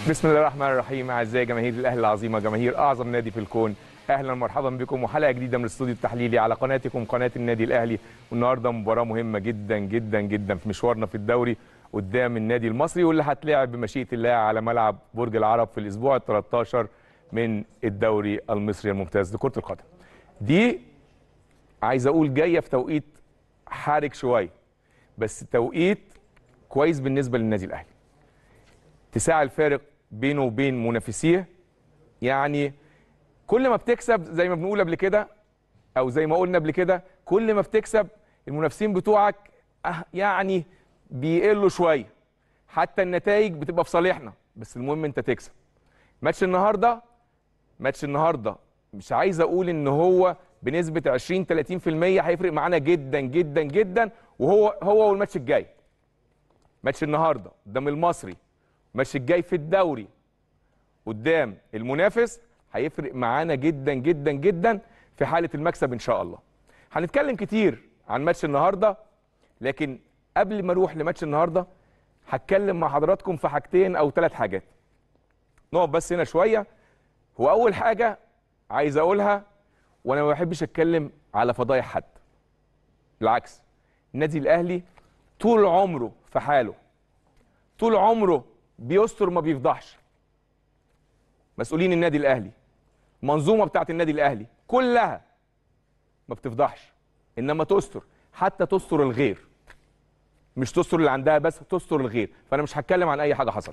بسم الله الرحمن الرحيم اعزائي جماهير الاهلي العظيمه جماهير اعظم نادي في الكون اهلا ومرحبا بكم وحلقه جديده من الاستوديو التحليلي على قناتكم قناه النادي الاهلي والنهارده مباراه مهمه جدا جدا جدا في مشوارنا في الدوري قدام النادي المصري واللي هتلعب بمشيئه الله على ملعب برج العرب في الاسبوع ال 13 من الدوري المصري الممتاز لكره القدم. دي عايز اقول جايه في توقيت حارج شويه بس توقيت كويس بالنسبه للنادي الاهلي. اتساع الفارق بينه وبين منافسيه يعني كل ما بتكسب زي ما بنقول قبل كده او زي ما قلنا قبل كده كل ما بتكسب المنافسين بتوعك أه يعني بيقلوا شويه حتى النتائج بتبقى في صالحنا بس المهم انت تكسب ماتش النهارده ماتش النهارده مش عايز اقول ان هو بنسبه 20 30% هيفرق معانا جدا جدا جدا وهو هو والماتش الجاي ماتش النهارده قدام المصري الماتش الجاي في الدوري قدام المنافس هيفرق معانا جدا جدا جدا في حاله المكسب ان شاء الله هنتكلم كتير عن ماتش النهارده لكن قبل ما اروح لماتش النهارده هتكلم مع حضراتكم في حاجتين او ثلاث حاجات نقف بس هنا شويه هو اول حاجه عايز اقولها وانا ما بحبش اتكلم على فضايح حد بالعكس النادي الاهلي طول عمره في حاله طول عمره بيستر ما بيفضحش مسؤولين النادي الاهلي المنظومه بتاعت النادي الاهلي كلها ما بتفضحش انما تستر حتى تستر الغير مش تستر اللي عندها بس تستر الغير فانا مش هتكلم عن اي حاجه حصلت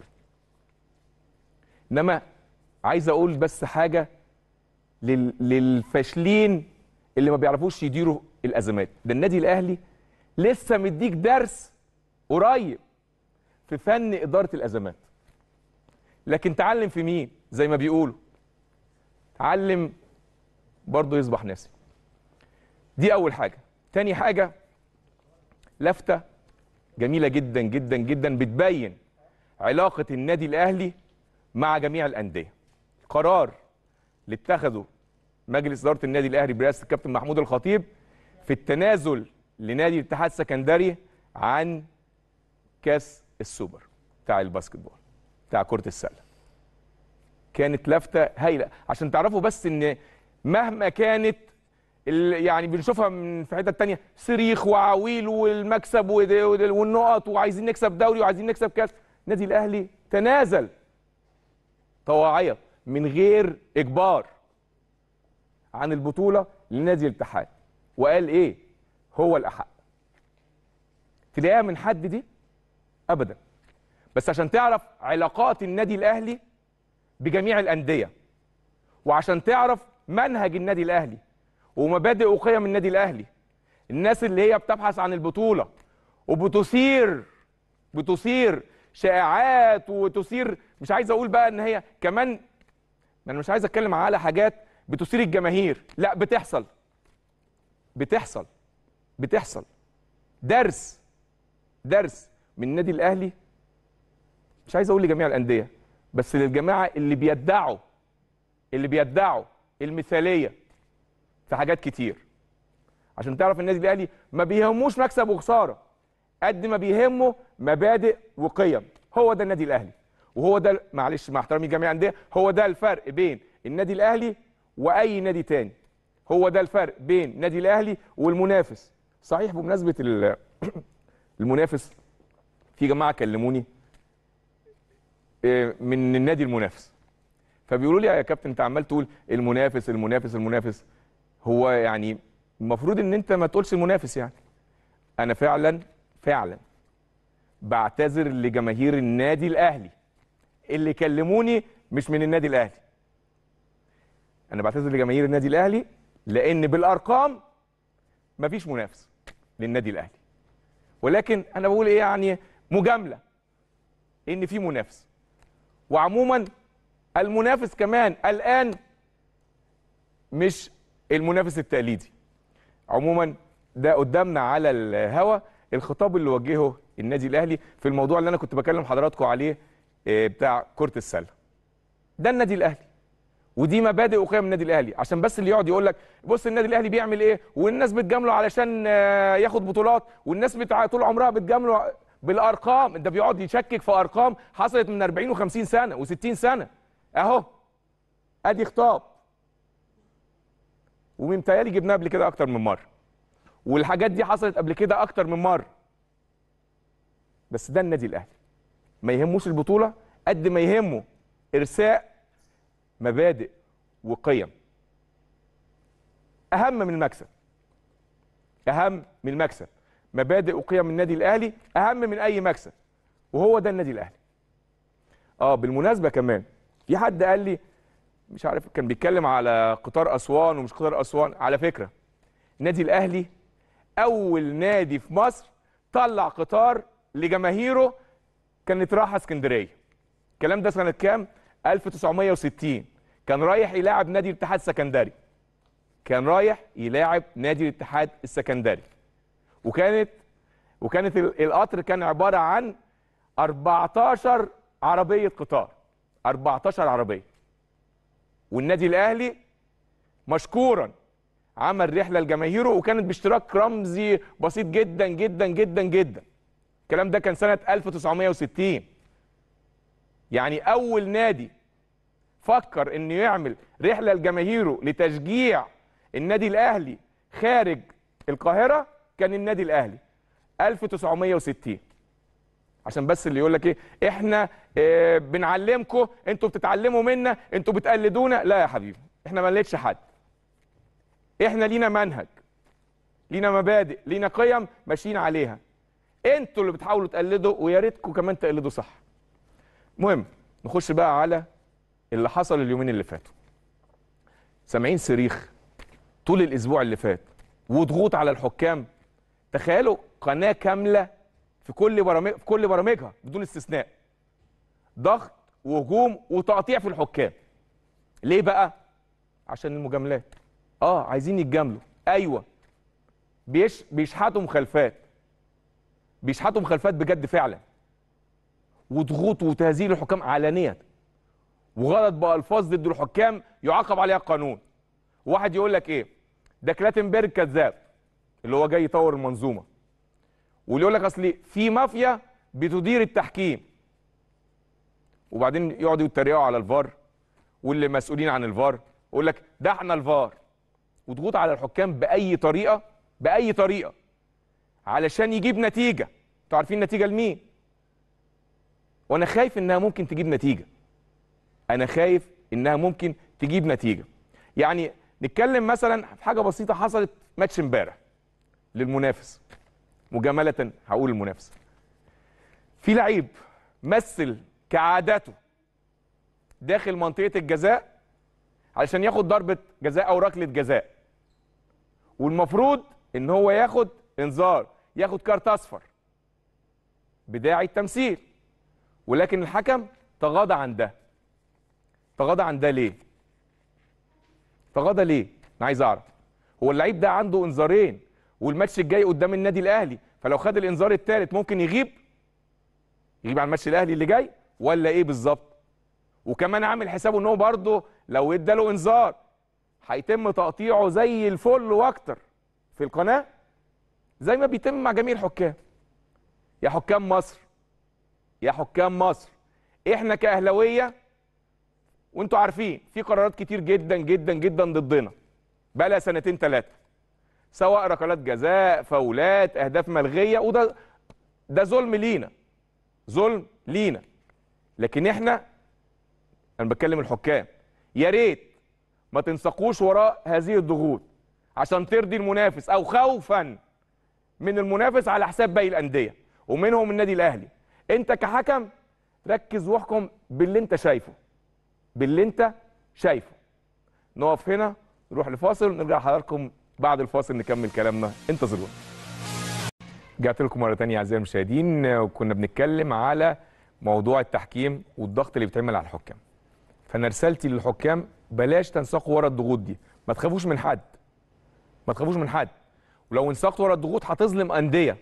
انما عايز اقول بس حاجه لل... للفاشلين اللي ما بيعرفوش يديروا الازمات ده النادي الاهلي لسه مديك درس قريب في فن اداره الازمات لكن تعلم في مين زي ما بيقولوا تعلم برضه يصبح ناسي دي اول حاجه تاني حاجه لفته جميله جدا جدا جدا بتبين علاقه النادي الاهلي مع جميع الانديه قرار اللي اتخذه مجلس اداره النادي الاهلي برئاسه الكابتن محمود الخطيب في التنازل لنادي الاتحاد السكندري عن كاس السوبر بتاع الباسكت بول بتاع كره السله كانت لفته هايله عشان تعرفوا بس ان مهما كانت يعني بنشوفها من في حته تانية صريخ وعويل والمكسب والنقط وعايزين نكسب دوري وعايزين نكسب كاس النادي الاهلي تنازل طواعيه من غير اجبار عن البطوله لنادي الاتحاد وقال ايه هو الاحق تلاقيها من حد دي ابدا بس عشان تعرف علاقات النادي الاهلي بجميع الانديه وعشان تعرف منهج النادي الاهلي ومبادئ وقيم النادي الاهلي الناس اللي هي بتبحث عن البطوله وبتثير بتثير شائعات وتثير مش عايز اقول بقى ان هي كمان انا مش عايز اتكلم على حاجات بتثير الجماهير لا بتحصل بتحصل بتحصل درس درس من النادي الاهلي مش عايز اقول لجميع الانديه بس للجماعه اللي بيدعوا اللي بيدعوا المثاليه في حاجات كتير عشان تعرف النادي الاهلي ما بيهموش مكسب وخساره قد ما بيهمه مبادئ وقيم هو ده النادي الاهلي وهو ده معلش مع احترامي لجميع الانديه هو ده الفرق بين النادي الاهلي واي نادي تاني هو ده الفرق بين النادي الاهلي والمنافس صحيح بمناسبه المنافس في جماعه كلموني من النادي المنافس فبيقولوا لي يا كابتن انت عمال تقول المنافس المنافس المنافس هو يعني المفروض ان انت ما تقولش المنافس يعني انا فعلا فعلا بعتذر لجماهير النادي الاهلي اللي كلموني مش من النادي الاهلي انا بعتذر لجماهير النادي الاهلي لان بالارقام مفيش منافس للنادي الاهلي ولكن انا بقول ايه يعني مجامله ان في منافس وعموما المنافس كمان الان مش المنافس التقليدي عموما ده قدامنا على الهوا الخطاب اللي وجهه النادي الاهلي في الموضوع اللي انا كنت بكلم حضراتكم عليه بتاع كره السله ده النادي الاهلي ودي مبادئ وقيم النادي الاهلي عشان بس اللي يقعد يقول لك بص النادي الاهلي بيعمل ايه والناس بتجامله علشان ياخد بطولات والناس بتاع طول عمرها بتجامله بالارقام انت بيقعد يشكك في ارقام حصلت من 40 و50 سنه و60 سنه اهو ادي خطاب ومن تهيألي جبناه قبل كده اكتر من مره والحاجات دي حصلت قبل كده اكتر من مره بس ده النادي الاهلي ما يهموش البطوله قد ما يهمه ارساء مبادئ وقيم اهم من المكسب اهم من المكسب مبادئ وقيم النادي الاهلي اهم من اي مكسب وهو ده النادي الاهلي اه بالمناسبه كمان في حد قال لي مش عارف كان بيتكلم على قطار اسوان ومش قطار اسوان على فكره النادي الاهلي اول نادي في مصر طلع قطار لجماهيره كانت رايحه اسكندريه الكلام ده سنه كام 1960 كان رايح يلاعب نادي الاتحاد السكندري كان رايح يلاعب نادي الاتحاد السكندري وكانت وكانت ال- القطر كان عباره عن 14 عربيه قطار 14 عربيه والنادي الاهلي مشكورا عمل رحله لجماهيره وكانت باشتراك رمزي بسيط جدا جدا جدا جدا الكلام ده كان سنه 1960 يعني اول نادي فكر انه يعمل رحله لجماهيره لتشجيع النادي الاهلي خارج القاهره كان النادي الاهلي 1960 عشان بس اللي يقول لك ايه احنا اه بنعلمكم انتوا بتتعلموا منا انتوا بتقلدونا لا يا حبيبي احنا ما نقلدش حد احنا لينا منهج لينا مبادئ لينا قيم ماشيين عليها انتوا اللي بتحاولوا تقلدوا ويا ريتكم كمان تقلدوا صح المهم نخش بقى على اللي حصل اليومين اللي فاتوا سامعين صريخ طول الاسبوع اللي فات وضغوط على الحكام تخيلوا قناه كامله في كل برامج في كل برامجها بدون استثناء ضغط وهجوم وتقطيع في الحكام ليه بقى عشان المجاملات اه عايزين يتجاملوا ايوه بيش بيشحتوا مخالفات بيشحتوا مخالفات بجد فعلا وضغوط وتهزيل الحكام علانيه وغلط بالفاظ ضد الحكام يعاقب عليها القانون واحد يقول لك ايه ده كلاتنبرج كذاب اللي هو جاي يطور المنظومه واللي يقول لك اصل في مافيا بتدير التحكيم وبعدين يقعدوا يتريقوا على الفار واللي مسؤولين عن الفار يقول لك ده احنا الفار وضغوط على الحكام باي طريقه باي طريقه علشان يجيب نتيجه انتوا عارفين نتيجه لمين وانا خايف انها ممكن تجيب نتيجه انا خايف انها ممكن تجيب نتيجه يعني نتكلم مثلا في حاجه بسيطه حصلت ماتش امبارح للمنافس مجامله هقول المنافس في لعيب مثل كعادته داخل منطقه الجزاء علشان ياخد ضربه جزاء او ركله جزاء والمفروض ان هو ياخد انذار ياخد كارت اصفر بداعي التمثيل ولكن الحكم تغاضى عن ده تغاضى عن ده ليه تغاضى ليه انا عايز اعرف هو اللعيب ده عنده انذارين والماتش الجاي قدام النادي الاهلي فلو خد الانذار الثالث ممكن يغيب يغيب عن الماتش الاهلي اللي جاي ولا ايه بالظبط وكمان عامل حسابه ان هو برضه لو اداله انذار هيتم تقطيعه زي الفل واكتر في القناه زي ما بيتم مع جميع الحكام يا حكام مصر يا حكام مصر احنا كاهلاويه وانتوا عارفين في قرارات كتير جدا جدا جدا ضدنا بقى لها سنتين ثلاثه سواء ركلات جزاء فاولات اهداف ملغيه وده ده ظلم لينا ظلم لينا لكن احنا انا بتكلم الحكام يا ريت ما تنسقوش وراء هذه الضغوط عشان ترضي المنافس او خوفا من المنافس على حساب باقي الانديه ومنهم النادي الاهلي انت كحكم ركز واحكم باللي انت شايفه باللي انت شايفه نقف هنا نروح لفاصل ونرجع لحضراتكم بعد الفاصل نكمل كلامنا انتظرونا رجعت لكم مره تانية اعزائي المشاهدين وكنا بنتكلم على موضوع التحكيم والضغط اللي بيتعمل على الحكام فانا رسالتي للحكام بلاش تنساقوا ورا الضغوط دي ما تخافوش من حد ما تخافوش من حد ولو انساقت ورا الضغوط هتظلم انديه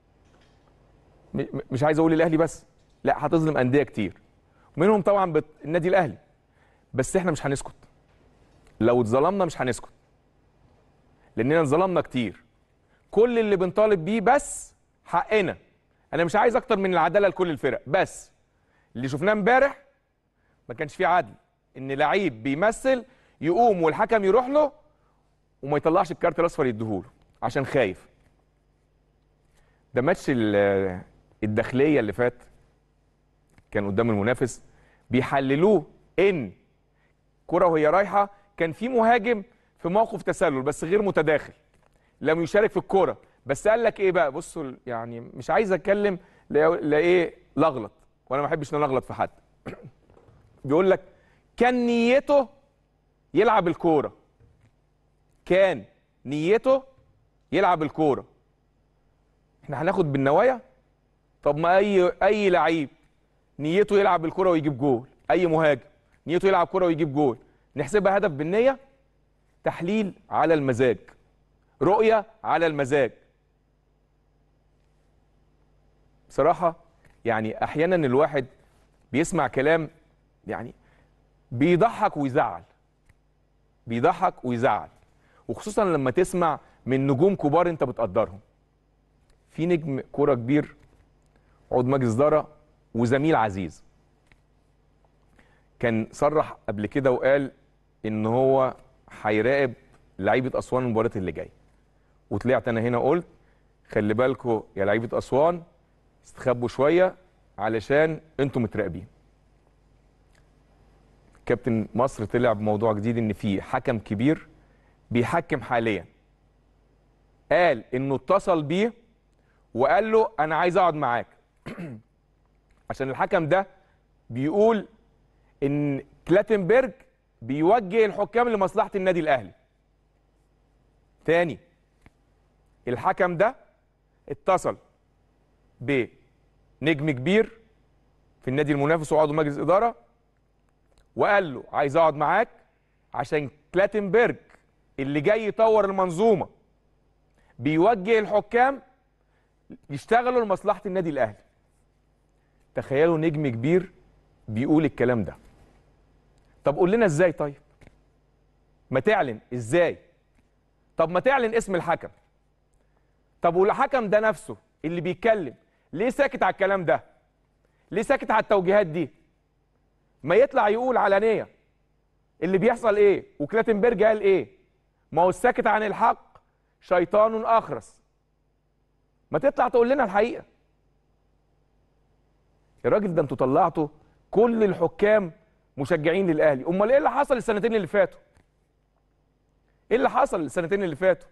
م- م- مش عايز اقول الاهلي بس لا هتظلم انديه كتير ومنهم طبعا بت... النادي الاهلي بس احنا مش هنسكت لو اتظلمنا مش هنسكت لاننا اتظلمنا كتير كل اللي بنطالب بيه بس حقنا انا مش عايز اكتر من العداله لكل الفرق بس اللي شفناه امبارح ما كانش فيه عدل ان لعيب بيمثل يقوم والحكم يروح له وما يطلعش الكارت الاصفر يديهوله عشان خايف ده ماتش ال- الداخليه اللي فات كان قدام المنافس بيحللوه ان كرة وهي رايحه كان في مهاجم في موقف تسلل بس غير متداخل لم يشارك في الكرة بس قال لك ايه بقى بصوا يعني مش عايز اتكلم لا لا ايه لغلط وانا ما بحبش ان انا اغلط في حد بيقول لك كان نيته يلعب الكوره كان نيته يلعب الكوره احنا هناخد بالنوايا طب ما اي اي لعيب نيته يلعب الكوره ويجيب جول اي مهاجم نيته يلعب كوره ويجيب جول نحسبها هدف بالنيه تحليل على المزاج رؤيه على المزاج بصراحه يعني احيانا الواحد بيسمع كلام يعني بيضحك ويزعل بيضحك ويزعل وخصوصا لما تسمع من نجوم كبار انت بتقدرهم في نجم كوره كبير عضو مجلس اداره وزميل عزيز كان صرح قبل كده وقال ان هو هيراقب لعيبه اسوان المباراه اللي جايه وطلعت انا هنا قلت خلي بالكم يا لعيبه اسوان استخبوا شويه علشان انتم متراقبين كابتن مصر طلع بموضوع جديد ان في حكم كبير بيحكم حاليا قال انه اتصل بيه وقال له انا عايز اقعد معاك عشان الحكم ده بيقول ان كلاتنبرج بيوجه الحكام لمصلحه النادي الاهلي تاني الحكم ده اتصل بنجم كبير في النادي المنافس وعضو مجلس اداره وقال له عايز اقعد معاك عشان كلاتنبرج اللي جاي يطور المنظومه بيوجه الحكام يشتغلوا لمصلحه النادي الاهلي تخيلوا نجم كبير بيقول الكلام ده طب قول لنا ازاي طيب ما تعلن ازاي طب ما تعلن اسم الحكم طب والحكم ده نفسه اللي بيتكلم ليه ساكت على الكلام ده ليه ساكت على التوجيهات دي ما يطلع يقول علانيه اللي بيحصل ايه وكلاتنبرج قال ايه ما هو الساكت عن الحق شيطان اخرس ما تطلع تقول لنا الحقيقه الراجل ده انتوا طلعتوا كل الحكام مشجعين للاهلي امال ايه اللي حصل السنتين اللي فاتوا ايه اللي حصل السنتين اللي فاتوا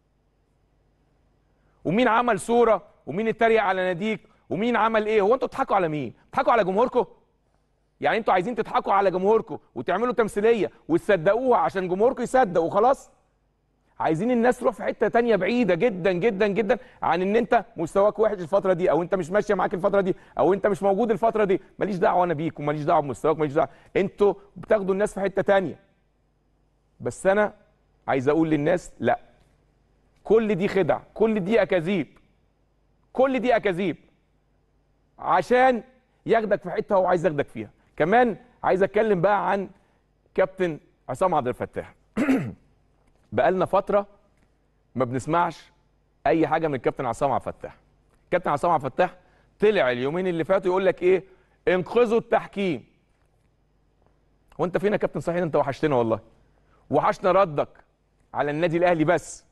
ومين عمل صوره ومين اتريق على ناديك ومين عمل ايه هو انتوا بتضحكوا على مين بتضحكوا على جمهوركم يعني انتوا عايزين تضحكوا على جمهوركم وتعملوا تمثيليه وتصدقوها عشان جمهوركم يصدق وخلاص عايزين الناس تروح في حته تانية بعيده جدا جدا جدا عن ان انت مستواك وحش الفتره دي او انت مش ماشيه معاك الفتره دي او انت مش موجود الفتره دي ماليش دعوه انا بيك وماليش دعوه بمستواك ماليش دعوه انتوا بتاخدوا الناس في حته تانية بس انا عايز اقول للناس لا كل دي خدع كل دي اكاذيب كل دي اكاذيب عشان ياخدك في حته هو عايز ياخدك فيها كمان عايز اتكلم بقى عن كابتن عصام عبد الفتاح بقالنا فتره ما بنسمعش اي حاجه من الكابتن عصام عبد الفتاح كابتن عصام عبد الفتاح طلع اليومين اللي فاتوا يقول لك ايه انقذوا التحكيم وانت فين يا كابتن صحيح انت وحشتنا والله وحشنا ردك على النادي الاهلي بس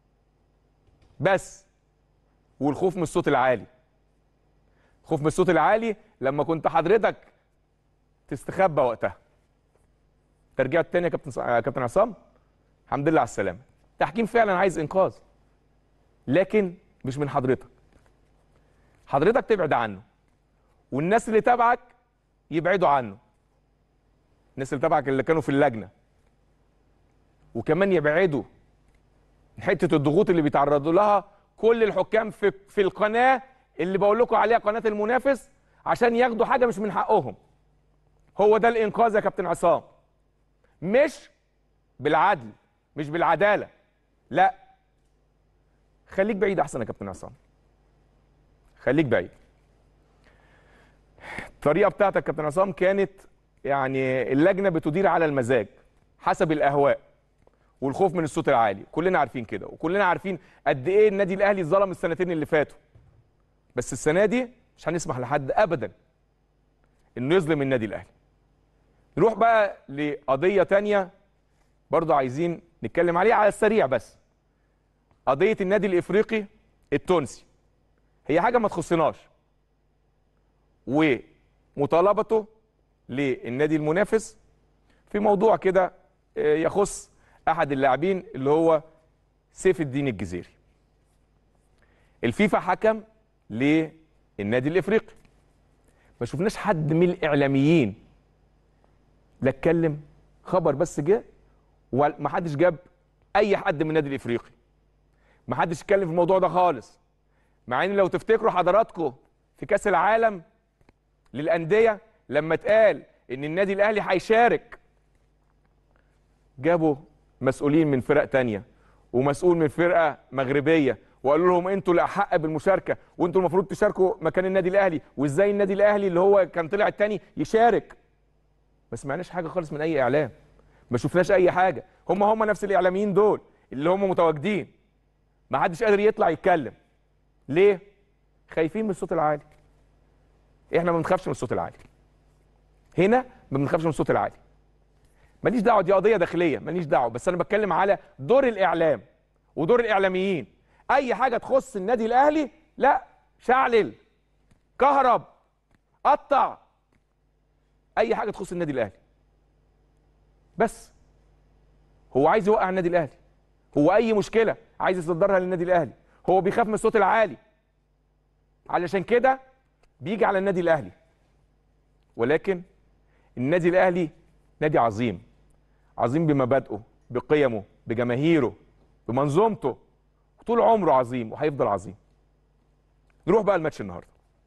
بس والخوف من الصوت العالي خوف من الصوت العالي لما كنت حضرتك تستخبى وقتها ترجعت تاني يا كابتن ص- يا كابتن عصام الحمد لله على السلامه تحكيم فعلا عايز انقاذ لكن مش من حضرتك حضرتك تبعد عنه والناس اللي تبعك يبعدوا عنه الناس اللي تبعك اللي كانوا في اللجنه وكمان يبعدوا من حته الضغوط اللي بيتعرضوا لها كل الحكام في في القناه اللي بقول لكم عليها قناه المنافس عشان ياخدوا حاجه مش من حقهم هو ده الانقاذ يا كابتن عصام مش بالعدل مش بالعداله لا خليك بعيد احسن يا كابتن عصام خليك بعيد الطريقه بتاعتك يا كابتن عصام كانت يعني اللجنه بتدير على المزاج حسب الاهواء والخوف من الصوت العالي كلنا عارفين كده وكلنا عارفين قد ايه النادي الاهلي ظلم السنتين اللي فاتوا بس السنه دي مش هنسمح لحد ابدا انه يظلم النادي الاهلي نروح بقى لقضيه تانية برضو عايزين نتكلم عليها على السريع بس قضيه النادي الافريقي التونسي هي حاجه ما تخصناش ومطالبته للنادي المنافس في موضوع كده آه، يخص احد اللاعبين اللي هو سيف الدين الجزيري الفيفا حكم للنادي الافريقي ما شفناش حد من الاعلاميين لا اتكلم خبر بس جه وما حدش جاب اي حد من النادي الافريقي ما حدش اتكلم في الموضوع ده خالص مع ان لو تفتكروا حضراتكم في كاس العالم للانديه لما اتقال ان النادي الاهلي هيشارك جابوا مسؤولين من فرق تانية ومسؤول من فرقه مغربيه وقالوا لهم انتوا الاحق بالمشاركه وانتوا المفروض تشاركوا مكان النادي الاهلي وازاي النادي الاهلي اللي هو كان طلع التاني يشارك ما سمعناش حاجه خالص من اي اعلام ما شفناش اي حاجه هم هم نفس الاعلاميين دول اللي هم متواجدين ما حدش قادر يطلع يتكلم ليه خايفين من الصوت العالي احنا ما بنخافش من الصوت العالي هنا ما بنخافش من الصوت العالي ماليش دعوه دي قضيه داخليه ماليش دعوه بس انا بتكلم على دور الاعلام ودور الاعلاميين اي حاجه تخص النادي الاهلي لا شعلل كهرب قطع اي حاجه تخص النادي الاهلي بس هو عايز يوقع النادي الاهلي هو اي مشكله عايز يصدرها للنادي الاهلي هو بيخاف من الصوت العالي علشان كده بيجي على النادي الاهلي ولكن النادي الاهلي نادي عظيم عظيم بمبادئه بقيمه بجماهيره بمنظومته طول عمره عظيم وهيفضل عظيم نروح بقى الماتش النهارده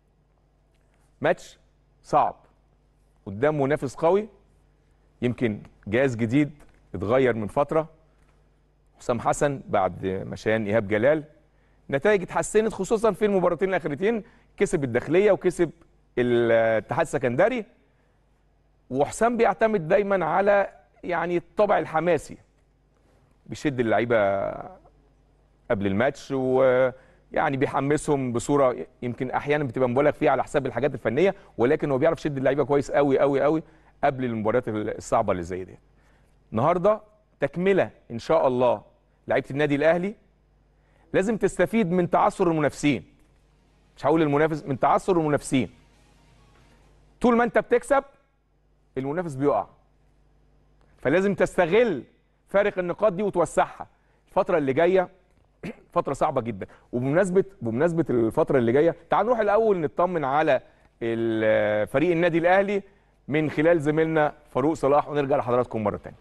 ماتش صعب قدام منافس قوي يمكن جهاز جديد اتغير من فتره حسام حسن بعد مشيان ايهاب جلال نتائج اتحسنت خصوصا في المباراتين الاخرتين كسب الداخليه وكسب الاتحاد السكندري وحسام بيعتمد دايما على يعني الطابع الحماسي بيشد اللعيبه قبل الماتش ويعني بيحمسهم بصوره يمكن احيانا بتبقى مبالغ فيها على حساب الحاجات الفنيه ولكن هو بيعرف يشد اللعيبه كويس قوي قوي قوي قبل المباريات الصعبه اللي زي دي. النهارده تكمله ان شاء الله لعيبه النادي الاهلي لازم تستفيد من تعثر المنافسين. مش هقول المنافس من تعثر المنافسين. طول ما انت بتكسب المنافس بيقع. فلازم تستغل فارق النقاط دي وتوسعها. الفتره اللي جايه فتره صعبه جدا وبمناسبه بمناسبه الفتره اللي جايه تعال نروح الاول نطمن على ال- فريق النادي الاهلي من خلال زميلنا فاروق صلاح ونرجع لحضراتكم مره ثانيه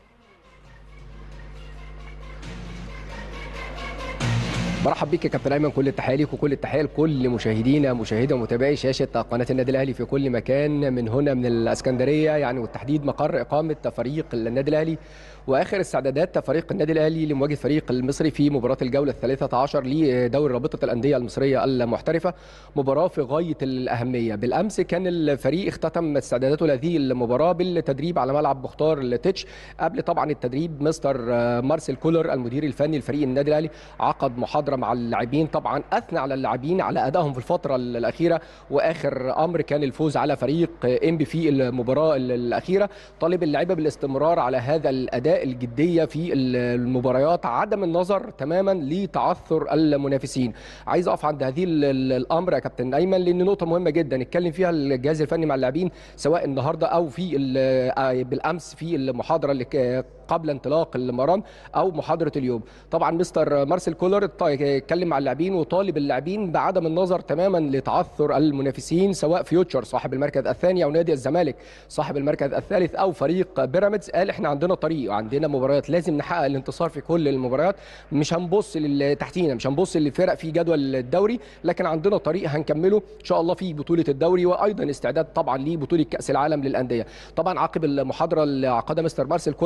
برحب بيك يا كابتن ايمن كل التحيه ليك وكل التحيه لكل مشاهدينا مشاهدي ومتابعي شاشه قناه النادي الاهلي في كل مكان من هنا من الاسكندريه يعني والتحديد مقر اقامه فريق النادي الاهلي واخر استعدادات فريق النادي الاهلي لمواجهه فريق المصري في مباراه الجوله الثالثه عشر لدوري رابطه الانديه المصريه المحترفه مباراه في غايه الاهميه بالامس كان الفريق اختتم استعداداته لهذه المباراه بالتدريب على ملعب مختار التتش قبل طبعا التدريب مستر مارسيل كولر المدير الفني لفريق النادي الاهلي عقد محاضره مع اللاعبين طبعا اثنى على اللاعبين على ادائهم في الفتره الاخيره واخر امر كان الفوز على فريق ام بي في المباراه الاخيره طالب اللعيبه بالاستمرار على هذا الاداء الجديه في المباريات عدم النظر تماما لتعثر المنافسين عايز اقف عند هذه ال- ال- الامر يا كابتن ايمن لان نقطه مهمه جدا اتكلم فيها الجهاز الفني مع اللاعبين سواء النهارده او في ال- آه بالامس في المحاضره اللي ك- قبل انطلاق المران او محاضره اليوم طبعا مستر مارسيل كولر ات- اتكلم مع اللاعبين وطالب اللاعبين بعدم النظر تماما لتعثر المنافسين سواء فيوتشر صاحب المركز الثاني او نادي الزمالك صاحب المركز الثالث او فريق بيراميدز قال احنا عندنا طريق وعندنا مباريات لازم نحقق الانتصار في كل المباريات مش هنبص للي تحتينا مش هنبص للفرق في جدول الدوري لكن عندنا طريق هنكمله ان شاء الله في بطوله الدوري وايضا استعداد طبعا لبطوله كاس العالم للانديه طبعا عقب المحاضره اللي عقدها مستر مارسيل كولر مع اللاعبين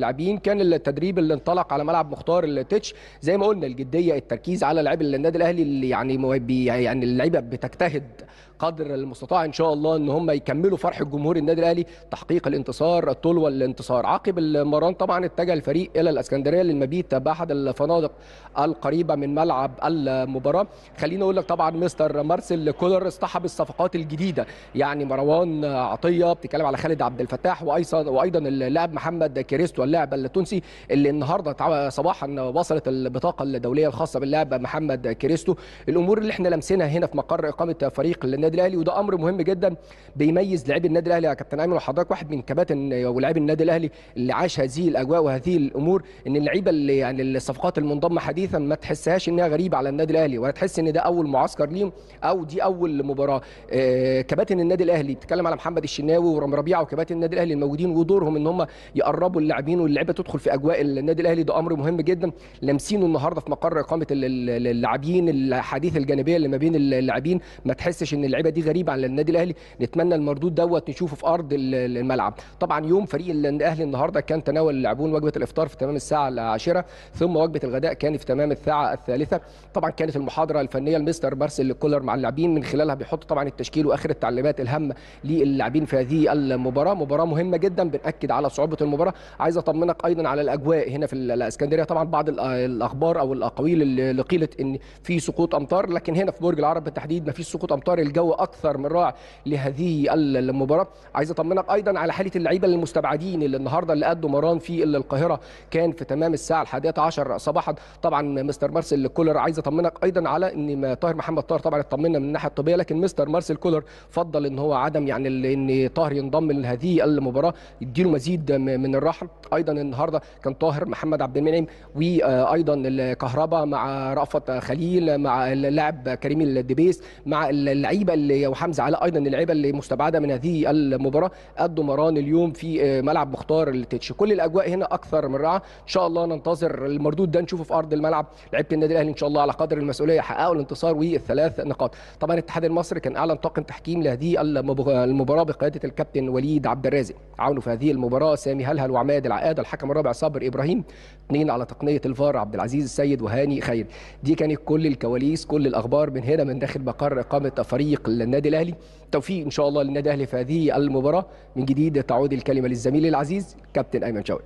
اللاعبين كان التدريب اللي انطلق على ملعب مختار التتش زي ما قلنا الجديه التركيز على لاعبي النادي الاهلي اللي يعني مو- بي- يعني اللعيبه بتجتهد قدر المستطاع ان شاء الله ان هم يكملوا فرح الجمهور النادي الاهلي تحقيق الانتصار طول الانتصار عقب المران طبعا اتجه الفريق الى الاسكندريه للمبيت باحد الفنادق القريبه من ملعب المباراه خليني اقول لك طبعا مستر مارسيل كولر اصطحب الصفقات الجديده يعني مروان عطيه بتتكلم على خالد عبد الفتاح وايضا وايضا اللاعب محمد كريستو اللاعب التونسي اللي النهارده تع- صباحا وصلت البطاقه الدوليه الخاصه باللاعب محمد كريستو الامور اللي احنا لمسنا هنا في مقر اقامه فريق النادي الاهلي وده امر مهم جدا بيميز لاعبي النادي الاهلي يا كابتن ايمن وحضرتك واحد من كباتن ولاعبي النادي الاهلي اللي عاش هذه الاجواء وهذه الامور ان اللعيبه اللي يعني الصفقات المنضمه حديثا ما تحسهاش انها غريبه على النادي الاهلي ولا تحس ان ده اول معسكر ليهم او دي اول مباراه آه، كباتن النادي الاهلي بتتكلم على محمد الشناوي ورام ربيعه وكباتن النادي الاهلي الموجودين ودورهم ان هم يقربوا اللاعبين واللعيبه تدخل في اجواء النادي الاهلي ده امر مهم جدا لامسينه النهارده في مقر اقامه ال- ال- اللاعبين الحديث الجانبيه اللي ما بين اللاعبين ما تحسش ان اللعيبه دي غريبه على النادي الاهلي نتمنى المردود دوت نشوفه في ارض ال- الملعب طبعا يوم فريق الاهلي النهارده كان تناول اللاعبون وجبه الافطار في تمام الساعه العاشره ثم وجبه الغداء كان في تمام الساعه الثالثه طبعا كانت المحاضره الفنيه لمستر مارسيل كولر مع اللاعبين من خلالها بيحط طبعا التشكيل واخر التعليمات الهامه للاعبين في هذه المباراه مباراه مهمه جدا بناكد على صعوبه المباراه عايز اطمنك ايضا على الاجواء هنا في الاسكندريه طبعا بعض الأ- الاخبار او الاقاويل اللي اللي قيلت ان في سقوط امطار لكن هنا في برج العرب بالتحديد ما فيش سقوط امطار الجو اكثر من رائع لهذه المباراه عايز اطمنك ايضا على حاله اللعيبه المستبعدين اللي النهارده اللي قدوا مران في القاهره كان في تمام الساعه الحادية عشر صباحا طبعا مستر مارسيل كولر عايز اطمنك ايضا على ان ما- طاهر محمد طاهر طبعا اطمنا من الناحيه الطبيه لكن مستر مارسيل كولر فضل ان هو عدم يعني ال- ان طاهر ينضم لهذه المباراه يديله مزيد م- من الراحه ايضا النهارده كان طاهر محمد عبد المنعم وايضا الكهرباء مع رأفت خليل مع اللاعب كريم الدبيس مع اللعيبه اللي وحمزه علاء ايضا اللعيبه اللي مستبعده من هذه المباراه قدوا مران اليوم في ملعب مختار التتش كل الاجواء هنا اكثر من رائعه ان شاء الله ننتظر المردود ده نشوفه في ارض الملعب لعيبه النادي الاهلي ان شاء الله على قدر المسؤوليه حققوا الانتصار والثلاث نقاط طبعا الاتحاد المصري كان اعلن طاقم تحكيم لهذه المب- المباراه بقياده الكابتن وليد عبد الرازق عاونوا في هذه المباراه سامي هلهل وعماد العقاد الحكم الرابع صابر ابراهيم اثنين على تقنيه الفار عبد العزيز السيد وهاني خير دي كانت كل الكواليس كل الاخبار من هنا من داخل مقر اقامه فريق النادي الاهلي توفيق ان شاء الله للنادي الاهلي في هذه المباراه من جديد تعود الكلمه للزميل العزيز كابتن ايمن شوقي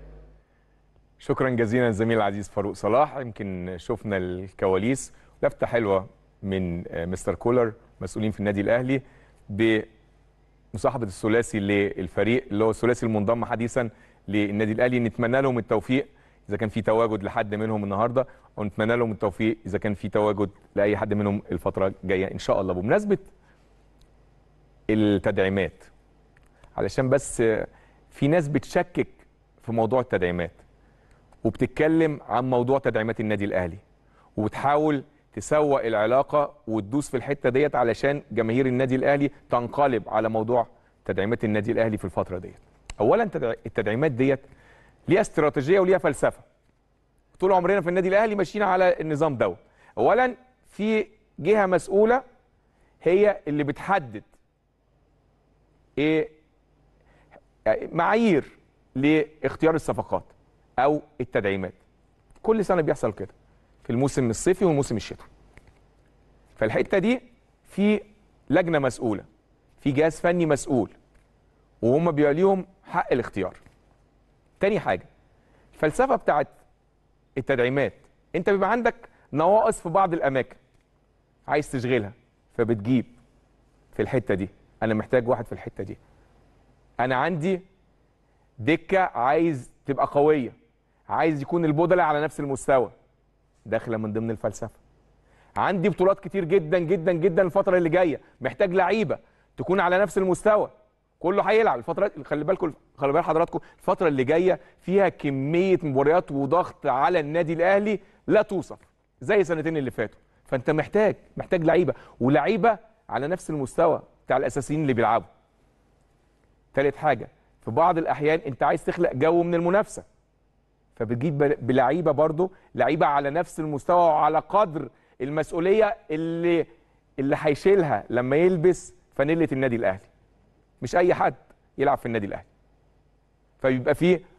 شكرا جزيلا الزميل العزيز فاروق صلاح يمكن شفنا الكواليس لفته حلوه من آه، مستر كولر مسؤولين في النادي الاهلي بمصاحبه الثلاثي للفريق اللي هو الثلاثي المنضم حديثا للنادي الاهلي نتمنى لهم التوفيق اذا كان في تواجد لحد منهم النهارده ونتمنى لهم التوفيق اذا كان في تواجد لاي حد منهم الفتره الجايه ان شاء الله بمناسبه التدعيمات علشان بس آه، في ناس بتشكك في موضوع التدعيمات وبتتكلم عن موضوع تدعيمات النادي الاهلي وبتحاول تسوق العلاقه وتدوس في الحته ديت علشان جماهير النادي الاهلي تنقلب على موضوع تدعيمات النادي الاهلي في الفتره ديت. اولا تدع- التدعيمات ديت ليها استراتيجيه وليها فلسفه. طول عمرنا في النادي الاهلي ماشيين على النظام دوت. اولا في جهه مسؤوله هي اللي بتحدد ايه معايير لاختيار الصفقات او التدعيمات كل سنه بيحصل كده في الموسم الصيفي والموسم الشتوي فالحته دي في لجنه مسؤوله في جهاز فني مسؤول وهم بيبقى ليهم حق الاختيار تاني حاجه الفلسفه بتاعت التدعيمات انت بيبقى عندك نواقص في بعض الاماكن عايز تشغلها فبتجيب في الحته دي انا محتاج واحد في الحته دي انا عندي دكه عايز تبقى قويه عايز يكون البودلة على نفس المستوى داخله من ضمن الفلسفه عندي بطولات كتير جدا جدا جدا الفتره اللي جايه محتاج لعيبه تكون على نفس المستوى كله هيلعب الفتره خلي بالكم خلي بال حضراتكم الفتره اللي جايه فيها كميه مباريات وضغط على النادي الاهلي لا توصف زي السنتين اللي فاتوا فانت محتاج محتاج لعيبه ولعيبه على نفس المستوى بتاع الاساسيين اللي بيلعبوا ثالث حاجه في بعض الاحيان انت عايز تخلق جو من المنافسه فبتجيب بل- بلعيبه برضو لعيبه على نفس المستوى وعلى قدر المسؤوليه اللي اللي هيشيلها لما يلبس فانيله النادي الاهلي مش اي حد يلعب في النادي الاهلي فبيبقى فيه